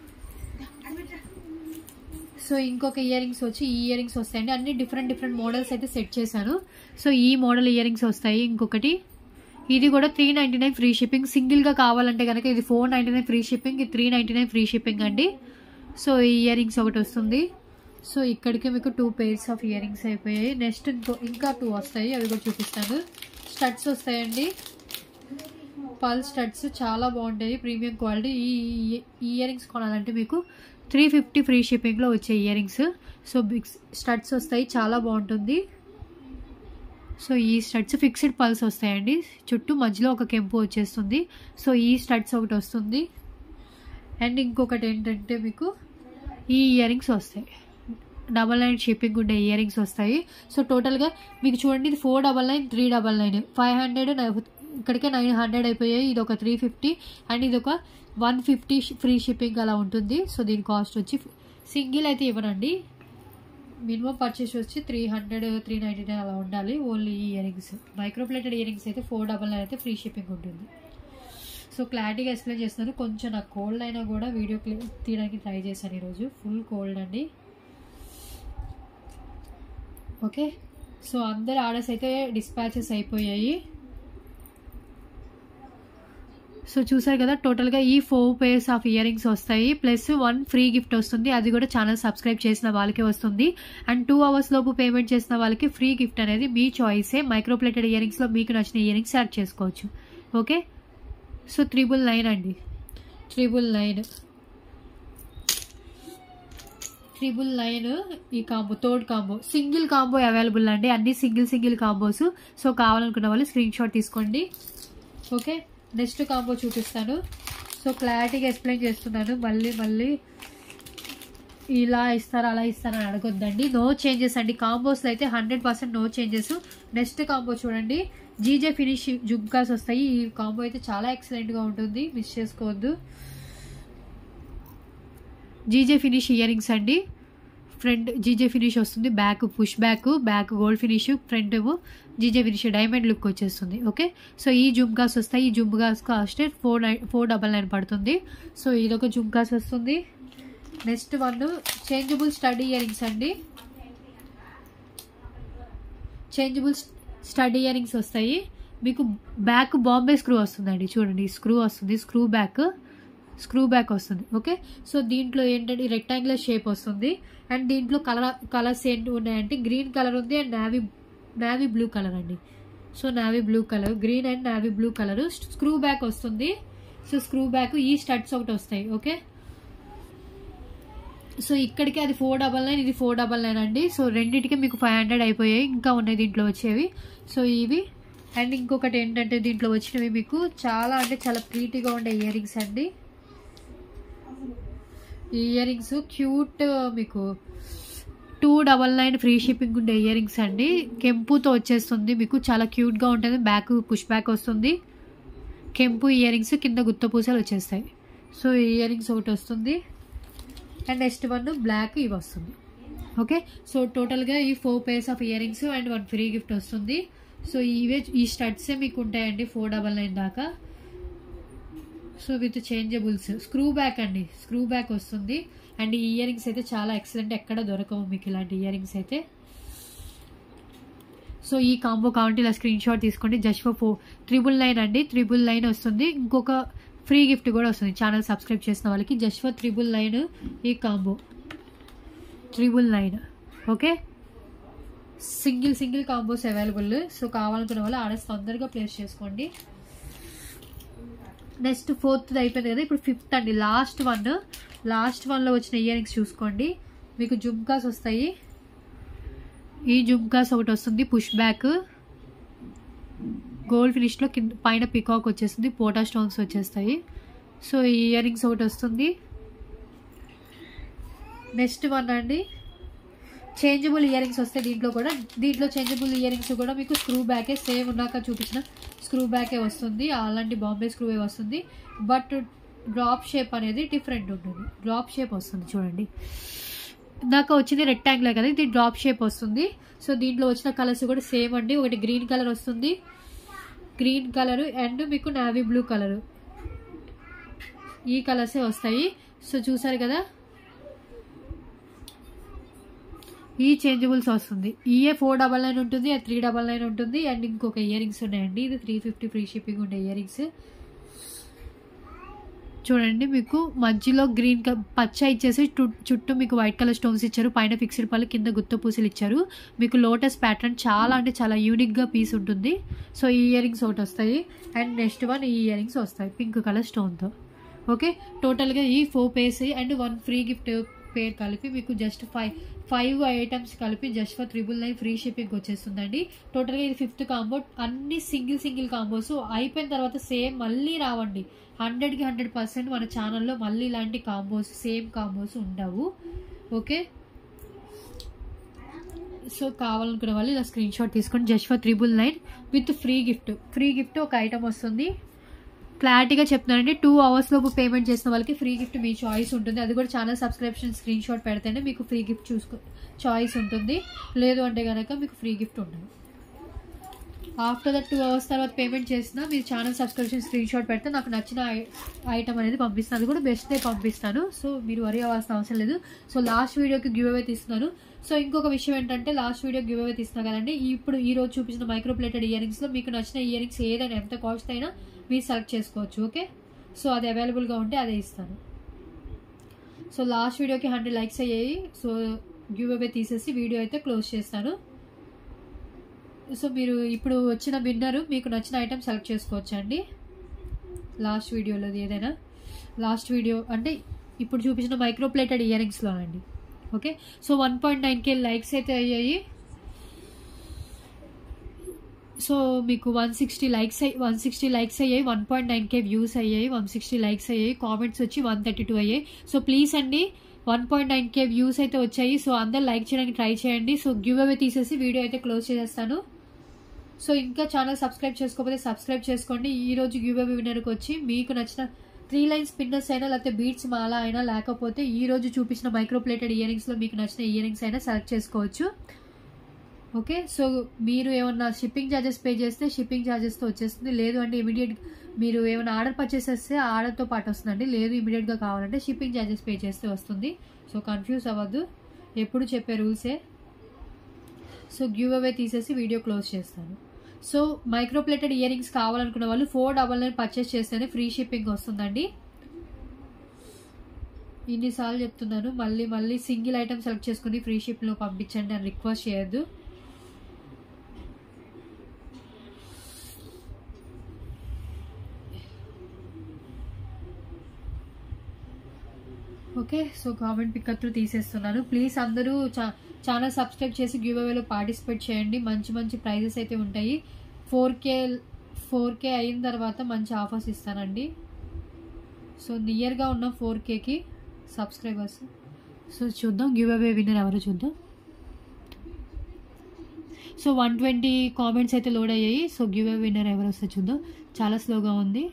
S1: సో ఇంకొక ఇయర్ రింగ్స్ వచ్చి ఈ ఇయర్ రింగ్స్ వస్తాయండి అన్ని డిఫరెంట్ డిఫరెంట్ మోడల్స్ అయితే సెట్ చేశాను సో ఈ మోడల్ ఇయర్ రింగ్స్ వస్తాయి ఇంకొకటి ఇది కూడా three ninety nine free shipping సింగిల్గా కావాలంటే కనుక ఇది four ninety nine free shipping ఇది three ninety nine free shipping అండి సో ఈ ఇయర్ రింగ్స్ ఒకటి వస్తుంది సో ఇక్కడికి మీకు two pairs of ear rings అయిపోయాయి నెక్స్ట్ ఇంకో ఇంకా టూ వస్తాయి అవి కూడా చూపిస్తాను స్టడ్స్ వస్తాయండి పల్ స్టడ్స్ చాలా బాగుంటాయి ప్రీమియం క్వాలిటీ ఈ ఇయర్ రింగ్స్ కొనాలంటే మీకు త్రీ ఫిఫ్టీ ఫ్రీ షిప్పింగ్లో వచ్చే ear rings so big studs వస్తాయి చాలా బాగుంటుంది సో ఈ స్టడ్స్ ఫిక్స్డ్ పల్స్ వస్తాయండి చుట్టూ మధ్యలో ఒక కెంపు వచ్చేస్తుంది సో ఈ స్టడ్స్ ఒకటి వస్తుంది అండ్ ఇంకొకటి ఏంటంటే మీకు ఈ ఇయర్ రింగ్స్ వస్తాయి డబల్ నైన్ షిప్పింగ్ ఉండే ఇయర్ రింగ్స్ వస్తాయి సో టోటల్గా మీకు చూడండి ఇది four double nine three double nine five hundred ఇక్కడికే నైన్ హండ్రెడ్ అయిపోయాయి ఇది ఒక త్రీ ఫిఫ్టీ అండ్ ఇది ఒక వన్ ఫిఫ్టీ ఫ్రీ షిప్పింగ్ అలా ఉంటుంది సో దీని కాస్ట్ వచ్చి సింగిల్ అయితే ఇవ్వనండి మినిమం పర్చేస్ వచ్చి three hundred three ninety nine అలా ఉండాలి ఓన్లీ ఈ year rings micro plated ear rings అయితే ఫోర్ డబల్ నైన్ అయితే ఫ్రీ షిప్పింగ్ ఉంటుంది సో క్లారిటీగా ఎక్స్ప్లెయిన్ చేస్తున్నాను కొంచెం నాకు కోల్డ్ అయినా కూడా వీడియో తీయడానికి ట్రై చేశాను ఈరోజు ఫుల్ కోల్డ్ అండి ఓకే సో అందరి ఆర్డర్స్ అయితే డిస్పాచెస్ అయిపోయాయి సో చూసారు కదా టోటల్గా ఈ four pairs of ear rings వస్తాయి ప్లస్ వన్ ఫ్రీ గిఫ్ట్ వస్తుంది అది కూడా ఛానల్ సబ్స్క్రైబ్ చేసిన వాళ్ళకి వస్తుంది అండ్ టూ అవర్స్ లోపు పేమెంట్ చేసిన వాళ్ళకి ఫ్రీ గిఫ్ట్ అనేది మీ చాయిసే మైక్రోప్లేటెడ్ ఇయర్ రింగ్స్లో మీకు నచ్చిన ఇయర్ రింగ్స్ సెలెక్ట్ చేసుకోవచ్చు ఓకే సో త్రిబుల్ నైన్ అండి త్రిబుల్ నైన్ ట్రిబుల్ నైన్ ఈ combo third combo single combo available అండి అన్ని సింగిల్ సింగిల్ కాంబోస్ సో కావాలనుకున్న వాళ్ళు స్క్రీన్ షాట్ తీసుకోండి ఓకే నెక్స్ట్ కాంబో చూపిస్తాను సో క్లారిటీగా ఎక్స్ప్లెయిన్ చేస్తున్నాను మళ్ళీ మళ్ళీ ఇలా ఇస్తారా అలా ఇస్తారా అని అడగొద్దండి నో చేంజెస్ అండి కాంబోస్లో అయితే hundred percent no changes next combo చూడండి జీజే ఫినిష్ జుబ్కాస్ వస్తాయి ఈ కాంబో అయితే చాలా ఎక్సలెంట్గా ఉంటుంది మిస్ చేసుకోవద్దు జీజే ఫినిష్ ఇయర్ రింగ్స్ అండి ఫ్రంట్ జీజే ఫినిష్ వస్తుంది back push back back gold finish front ఏమో జీజే ఫినిష్ డైమండ్ లుక్ వచ్చేస్తుంది ఓకే సో ఈ జుమ్కాస్ వస్తాయి ఈ jhumkas cost four nine four double nine పడుతుంది సో ఇదొక జుమ్కాస్ వస్తుంది next one changeable stud ear rings అండి చేంజబుల్ స్టడీ ఇయర్ రింగ్స్ వస్తాయి మీకు బ్యాక్ బాంబే స్క్రూ వస్తుందండి చూడండి స్క్రూ వస్తుంది స్క్రూ బ్యాక్ స్క్రూ బ్యాక్ వస్తుంది ఓకే సో దీంట్లో ఏంటంటే రెక్టాంగులర్ షేప్ వస్తుంది అండ్ దీంట్లో కలర్ కలర్స్ ఏంటి ఉన్నాయంటే గ్రీన్ కలర్ ఉంది and navy navy blue colour అండి so navy blue colour green and navy blue colour screw back వస్తుంది సో స్క్రూ బ్యాక్ ఈ స్టడ్స్ ఒకటి వస్తాయి ఓకే సో ఇక్కడికి అది ఫోర్ డబల్ నైన్ ఇది ఫోర్ డబల్ నైన్ అండి సో రెండింటికి మీకు ఫైవ్ హండ్రెడ్ అయిపోయాయి ఇంకా ఉన్నాయి దీంట్లో వచ్చేవి సో ఇవి అండ్ ఇంకొకటి ఏంటంటే దీంట్లో వచ్చినవి మీకు చాలా అంటే చాలా ప్రీతిగా ఉండే ఇయర్ రింగ్స్ అండి ఈ ఇయర్ రింగ్స్ క్యూట్ మీకు two double nine free shipping ఉండే ఇయర్ రింగ్స్ అండి కెంపుతో వచ్చేస్తుంది మీకు చాలా క్యూట్గా ఉంటుంది బ్యాక్ పుష్ బ్యాక్ వస్తుంది కెంపు ఇయర్ రింగ్స్ కింద గుత్త పూసలు వచ్చేస్తాయి సో ఈ ఇయర్ రింగ్స్ ఒకటి వస్తుంది అండ్ నెక్స్ట్ వన్ బ్లాక్ ఇవి వస్తుంది ఓకే సో టోటల్గా ఈ four pairs of year earrings and one free gift వస్తుంది సో ఇవే ఈ స్టడ్సే మీకు ఉంటాయండి ఫోర్ డబల్ నైన్ దాకా so with changeables screw back అండి స్క్రూ బ్యాక్ వస్తుంది అండ్ ఈ ఇయర్ రింగ్స్ అయితే చాలా ఎక్సలెంట్ ఎక్కడ దొరకవు మీకు ఇలాంటి ఇయర్ రింగ్స్ అయితే సో ఈ కాంబో కావాలంటే ఇలా స్క్రీన్ షాట్ తీసుకోండి just for four triple nine అండి త్రిబుల్ నైన్ వస్తుంది ఇంకొక ఫ్రీ గిఫ్ట్ కూడా వస్తుంది ఛానల్ సబ్స్క్రైబ్ చేసిన వాళ్ళకి జస్ట్ ఫర్ త్రిబుల్ నైన్ ఈ combo triple nine okay single single combos available so కావాలనుకున్న వాళ్ళు ఆర్డర్స్ తొందరగా ప్లేస్ చేసుకోండి నెక్స్ట్ ఫోర్త్ అయిపోయింది కదా ఇప్పుడు ఫిఫ్త్ అండి లాస్ట్ వన్ లాస్ట్ వన్లో వచ్చిన ఇయర్ రింగ్స్ చూసుకోండి మీకు జుమ్కాస్ వస్తాయి ఈ జుమ్కాస్ ఒకటి వస్తుంది పుష్ బ్యాక్ గోల్డ్ ఫినిష్లో కింద పైన పికాక్ వచ్చేస్తుంది పోటా స్టోన్స్ వచ్చేస్తాయి సో ఈ ఇయర్ రింగ్స్ ఒకటి వస్తుంది నెక్స్ట్ వన్ అండి చేంజబుల్ ఇయర్ రింగ్స్ వస్తాయి దీంట్లో కూడా దీంట్లో చేంజబుల్ ఇయర్ రింగ్స్ కూడా మీకు స్క్రూ బ్యాకే సేమ్ ఉన్నాక చూపించిన స్క్రూ బ్యాకే వస్తుంది అలాంటి బాంబే స్క్రూవే వస్తుంది బట్ డ్రాప్ షేప్ అనేది డిఫరెంట్ ఉంటుంది డ్రాప్ షేప్ వస్తుంది చూడండి నాకు వచ్చింది రెక్టాంగులర్ కదా ఇది డ్రాప్ షేప్ వస్తుంది సో దీంట్లో వచ్చిన కలర్స్ కూడా సేమ్ అండి ఒకటి గ్రీన్ కలర్ వస్తుంది గ్రీన్ కలర్ అండ్ మీకు నావీ బ్లూ కలర్ ఈ కలర్సే వస్తాయి సో చూసారు కదా ఈ చేంజబుల్స్ వస్తుంది ఈఏ ఫోర్ డబల్ నైన్ ఉంటుంది అది త్రీ డబల్ నైన్ ఉంటుంది అండ్ ఇంకొక ఇయర్ రింగ్స్ ఉన్నాయండి ఇది త్రీ ఫిఫ్టీ ఫ్రీ షిప్పింగ్ ఉండే ఇయర్ రింగ్స్ చూడండి మీకు మధ్యలో గ్రీన్ పచ్చ ఇచ్చేసి చుట్టూ మీకు వైట్ కలర్ స్టోన్స్ ఇచ్చారు పైన ఫిక్స్డ్ పళ్ళు కింద గుత్త పూసలు ఇచ్చారు మీకు లోటస్ ప్యాటర్న్ చాలా అంటే చాలా యూనిక్గా పీస్ ఉంటుంది సో ఈ ఇయర్ రింగ్స్ ఒకటి వస్తాయి అండ్ నెక్స్ట్ వన్ ఈ ఇయర్ రింగ్స్ వస్తాయి పింక్ కలర్ స్టోన్తో ఓకే టోటల్గా ఈ four pairs and one free gift pair కలిపి మీకు జస్ట్ ఫైవ్ ఫైవ్ ఐటమ్స్ కలిపి just for triple nine free shipping వచ్చేస్తుందండి టోటల్గా ఇది ఫిఫ్త్ కాంబో అన్ని సింగిల్ సింగిల్ కాంబోస్ అయిపోయిన తర్వాత సేమ్ మళ్ళీ రావండి హండ్రెడ్కి హండ్రెడ్ పర్సెంట్ మన ఛానల్లో మళ్ళీ ఇలాంటి కాంబోస్ సేమ్ కాంబోస్ ఉండవు ఓకే సో కావాలనుకునే వాళ్ళు ఇలా స్క్రీన్ షాట్ తీసుకొని just for triple nine with free gift free gift ఒక ఐటమ్ వస్తుంది క్లారిటీగా చెప్తున్నానండి టూ అవర్స్ లోపు పేమెంట్ చేసిన వాళ్ళకి ఫ్రీ గిఫ్ట్ మీ చాయిస్ ఉంటుంది అది కూడా ఛానల్ సబ్స్క్రిప్షన్ స్క్రీన్ షాట్ పెడితేనే మీకు ఫ్రీ గిఫ్ట్ చూసుకో చాయిస్ ఉంటుంది లేదు అంటే కనుక మీకు ఫ్రీ గిఫ్ట్ ఉండదు ఆఫ్టర్ దట్ టూ అవర్స్ తర్వాత పేమెంట్ చేసినా మీరు ఛానల్ సబ్స్క్రిప్షన్ స్క్రీన్ షాట్ పెడితే నాకు నచ్చిన ఐటమ్ అనేది పంపిస్తాను అది కూడా బెస్ట్ డే పంపిస్తాను సో మీరు వరి అవ్వాల్సిన అవసరం లేదు సో లాస్ట్ వీడియోకి గివ్ అవే తీస్తున్నాను సో ఇంకొక విషయం ఏంటంటే లాస్ట్ వీడియో గివ్ అవే తీస్తున్నా కదండి ఇప్పుడు ఈ రోజు చూపించిన మైక్రో ప్లేటెడ్ ఇయర్ రింగ్స్లో మీకు నచ్చిన ఇయర్ రింగ్స్ ఏదైనా ఎంత కాస్ట్ అయినా మీరు సెలెక్ట్ చేసుకోవచ్చు ఓకే సో అది అవైలబుల్గా ఉంటే అదే ఇస్తాను సో లాస్ట్ వీడియోకి హండ్రెడ్ లైక్స్ అయ్యాయి సో గివ్ అవే తీసేసి వీడియో అయితే క్లోజ్ చేస్తాను సో మీరు ఇప్పుడు వచ్చిన విన్నర్ మీకు నచ్చిన ఐటమ్ సెలెక్ట్ చేసుకోవచ్చు అండి లాస్ట్ వీడియోలో ఏదైనా లాస్ట్ వీడియో అంటే ఇప్పుడు చూపించిన మైక్రో ప్లేటెడ్ ఇయర్ రింగ్స్లో అండి okay so one point nine K likes అయితే అయ్యాయి సో మీకు one sixty likes one sixty likes అయ్యాయి one point nine K views అయ్యాయి వన్ సిక్స్టీ లైక్స్ అయ్యాయి కామెంట్స్ వచ్చి వన్ థర్టీ టూ అయ్యాయి సో ప్లీజ్ అండి one point nine K views అయితే వచ్చాయి సో అందరు లైక్ చేయడానికి ట్రై చేయండి సో గివ్ అవే తీసేసి వీడియో అయితే క్లోజ్ చేసేస్తాను సో ఇంకా ఛానల్ సబ్స్క్రైబ్ చేసుకోకపోతే సబ్స్క్రైబ్ చేసుకోండి ఈ రోజు గివ్ అవే విన్నర్కి వచ్చి మీకు నచ్చిన త్రీ లైన్ స్పిన్నర్స్ అయినా లేకపోతే బీట్స్ మాలా అయినా లేకపోతే ఈ రోజు చూపించిన మైక్రో ప్లేటెడ్ ఇయర్ రింగ్స్లో మీకు నచ్చిన ఇయర్ రింగ్స్ అయినా సెలెక్ట్ చేసుకోవచ్చు ఓకే సో మీరు ఏమన్నా షిప్పింగ్ ఛార్జెస్ పే చేస్తే షిప్పింగ్ ఛార్జెస్తో వచ్చేస్తుంది లేదు అంటే ఇమీడియట్ మీరు ఏమైనా ఆర్డర్ పర్చేస్ చేస్తే ఆర్డర్తో పాటు వస్తుందండి లేదు ఇమీడియట్గా కావాలంటే షిప్పింగ్ ఛార్జెస్ పే చేస్తే వస్తుంది సో కన్ఫ్యూజ్ అవ్వద్దు ఎప్పుడు చెప్పే రూల్సే సో గివ్ అవే తీసేసి వీడియో క్లోజ్ చేస్తాను so micro plated year earrings కావాలనుకున్న వాళ్ళు ఫోర్ డబల్ నైన్ పర్చేస్ చేస్తేనే ఫ్రీ షిప్పింగ్ వస్తుందండి ఇన్నిసార్లు చెప్తున్నాను మళ్ళీ మళ్ళీ సింగిల్ ఐటమ్ సెలెక్ట్ చేసుకుని ఫ్రీ షిప్లో పంపించండి అని రిక్వెస్ట్ చేయొద్దు okay so comment pickup through తీసేస్తున్నాను ప్లీజ్ అందరూ చా- ఛానల్ సబ్స్క్రైబ్ చేసి గివ్ అవేలో పార్టిసిపేట్ చేయండి మంచి మంచి ప్రైజెస్ అయితే ఉంటాయి ఫోర్ కే ఫోర్ కే అయిన తర్వాత మంచి ఆఫర్స్ ఇస్తానండి సో నియర్గా ఉన్న ఫోర్ కేకి సబ్స్క్రైబర్స్ సో చూద్దాం గివ్ అవే విన్నర్ ఎవరో చూద్దాం సో వన్ ట్వంటీ కామెంట్స్ అయితే లోడ్ అయ్యాయి సో గివ్ అవే విన్నర్ ఎవరు వస్తే చూద్దాం చాలా స్లోగా ఉంది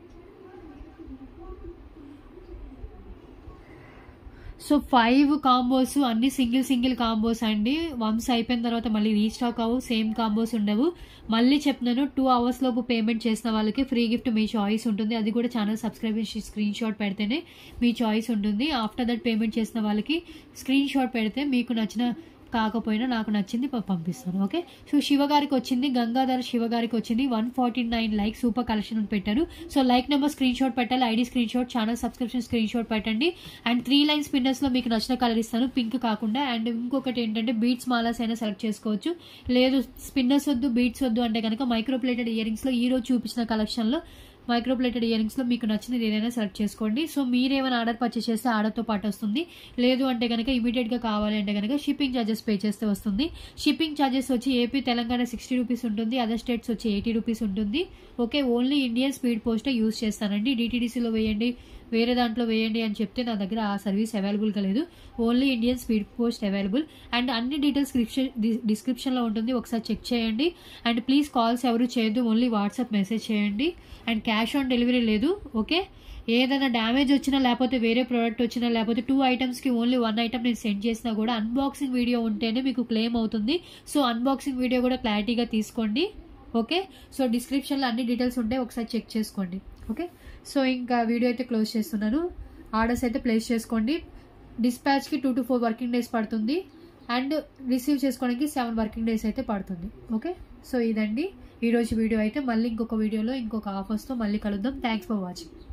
S1: సో ఫైవ్ కాంబోస్ అన్ని సింగిల్ సింగిల్ కాంబోస్ అండి వన్స్ అయిపోయిన తర్వాత మళ్ళీ రీస్టాక్ అవ్వు సేమ్ కాంబోస్ ఉండవు మళ్ళీ చెప్తున్నాను టూ అవర్స్ లోపు పేమెంట్ చేసిన వాళ్ళకి ఫ్రీ గిఫ్ట్ మీ చాయిస్ ఉంటుంది అది కూడా ఛానల్ సబ్స్క్రైబ్ స్క్రీన్ షాట్ పెడితేనే మీ చాయిస్ ఉంటుంది ఆఫ్టర్ దట్ పేమెంట్ చేసిన వాళ్ళకి స్క్రీన్ షాట్ పెడితే మీకు నచ్చిన కాకపోయినా నాకు నచ్చింది ప- పంపిస్తాను ఓకే సో శివ గారికి వచ్చింది గంగాధర శివ గారికి వచ్చింది one forty nine like super collection అని పెట్టారు so like number screenshot పెట్టాలి ID screenshot channel subscription screen screenshot పెట్టండి అండ్ త్రీ లైన్ స్పిన్నర్స్ లో మీకు నచ్చిన కలర్ ఇస్తాను పింక్ కాకుండా అండ్ ఇంకొకటి ఏంటంటే బీట్స్ మాలాస్ అయినా సెలెక్ట్ చేసుకోవచ్చు లేదు స్పిన్నర్స్ వద్దు బీట్స్ వద్దు అంటే కనుక మైక్రో ప్లేటెడ్ ఇయర్ రింగ్స్ లో ఈ రోజు చూపించిన కలెక్షన్ లో మైక్రో ప్లేటెడ్ ఇయర్ రింగ్స్ లో మీకు నచ్చినది ఏదైనా సెలెక్ట్ చేసుకోండి సో మీరేమైనా ఆర్డర్ పర్చేస్ చేస్తే ఆర్డర్తో పాటు వస్తుంది లేదు అంటే కనుక ఇమీడియట్ గా కావాలి అంటే కనుక షిప్పింగ్ ఛార్జెస్ పే చేస్తే వస్తుంది షిప్పింగ్ ఛార్జెస్ వచ్చి ఏపీ తెలంగాణ సిక్స్టీ రూపీస్ ఉంటుంది అదర్ స్టేట్స్ వచ్చి ఎయిటీ రూపీస్ ఉంటుంది ఓకే ఓన్లీ ఇండియన్ స్పీడ్ పోస్టే యూస్ చేస్తానండి డిటీడీసీలో వేయండి వేరే దాంట్లో వేయండి అని చెప్తే నా దగ్గర ఆ సర్వీస్ అవైలబుల్గా లేదు only Indian speed post available and అన్ని డీటెయిల్స్ డిస్క్రిప్షన్లో ఉంటుంది ఒకసారి చెక్ చేయండి అండ్ ప్లీజ్ కాల్స్ ఎవరు చేయొద్దు ఓన్లీ వాట్సాప్ మెసేజ్ చేయండి అండ్ క్యాష్ ఆన్ డెలివరీ లేదు ఓకే ఏదైనా డ్యామేజ్ వచ్చినా లేకపోతే వేరే ప్రోడక్ట్ వచ్చినా లేకపోతే టూ ఐటమ్స్కి ఓన్లీ వన్ ఐటమ్ నేను సెండ్ చేసినా కూడా అన్బాక్సింగ్ వీడియో ఉంటేనే మీకు క్లెయిమ్ అవుతుంది సో అన్బాక్సింగ్ వీడియో కూడా క్లారిటీగా తీసుకోండి ఓకే సో డిస్క్రిప్షన్లో అన్ని డీటెయిల్స్ ఉంటాయి ఒకసారి చెక్ చేసుకోండి ఓకే సో ఇంకా వీడియో అయితే క్లోజ్ చేస్తున్నాను ఆర్డర్స్ అయితే ప్లేస్ చేసుకోండి డిస్పాచ్కి two to four working days పడుతుంది అండ్ రిసీవ్ చేసుకోవడానికి సెవెన్ వర్కింగ్ డేస్ అయితే పడుతుంది ఓకే సో ఇదండి ఈరోజు వీడియో అయితే మళ్ళీ ఇంకొక వీడియోలో ఇంకొక ఆఫర్స్తో మళ్ళీ కలుద్దాం థ్యాంక్స్ ఫర్ వాచింగ్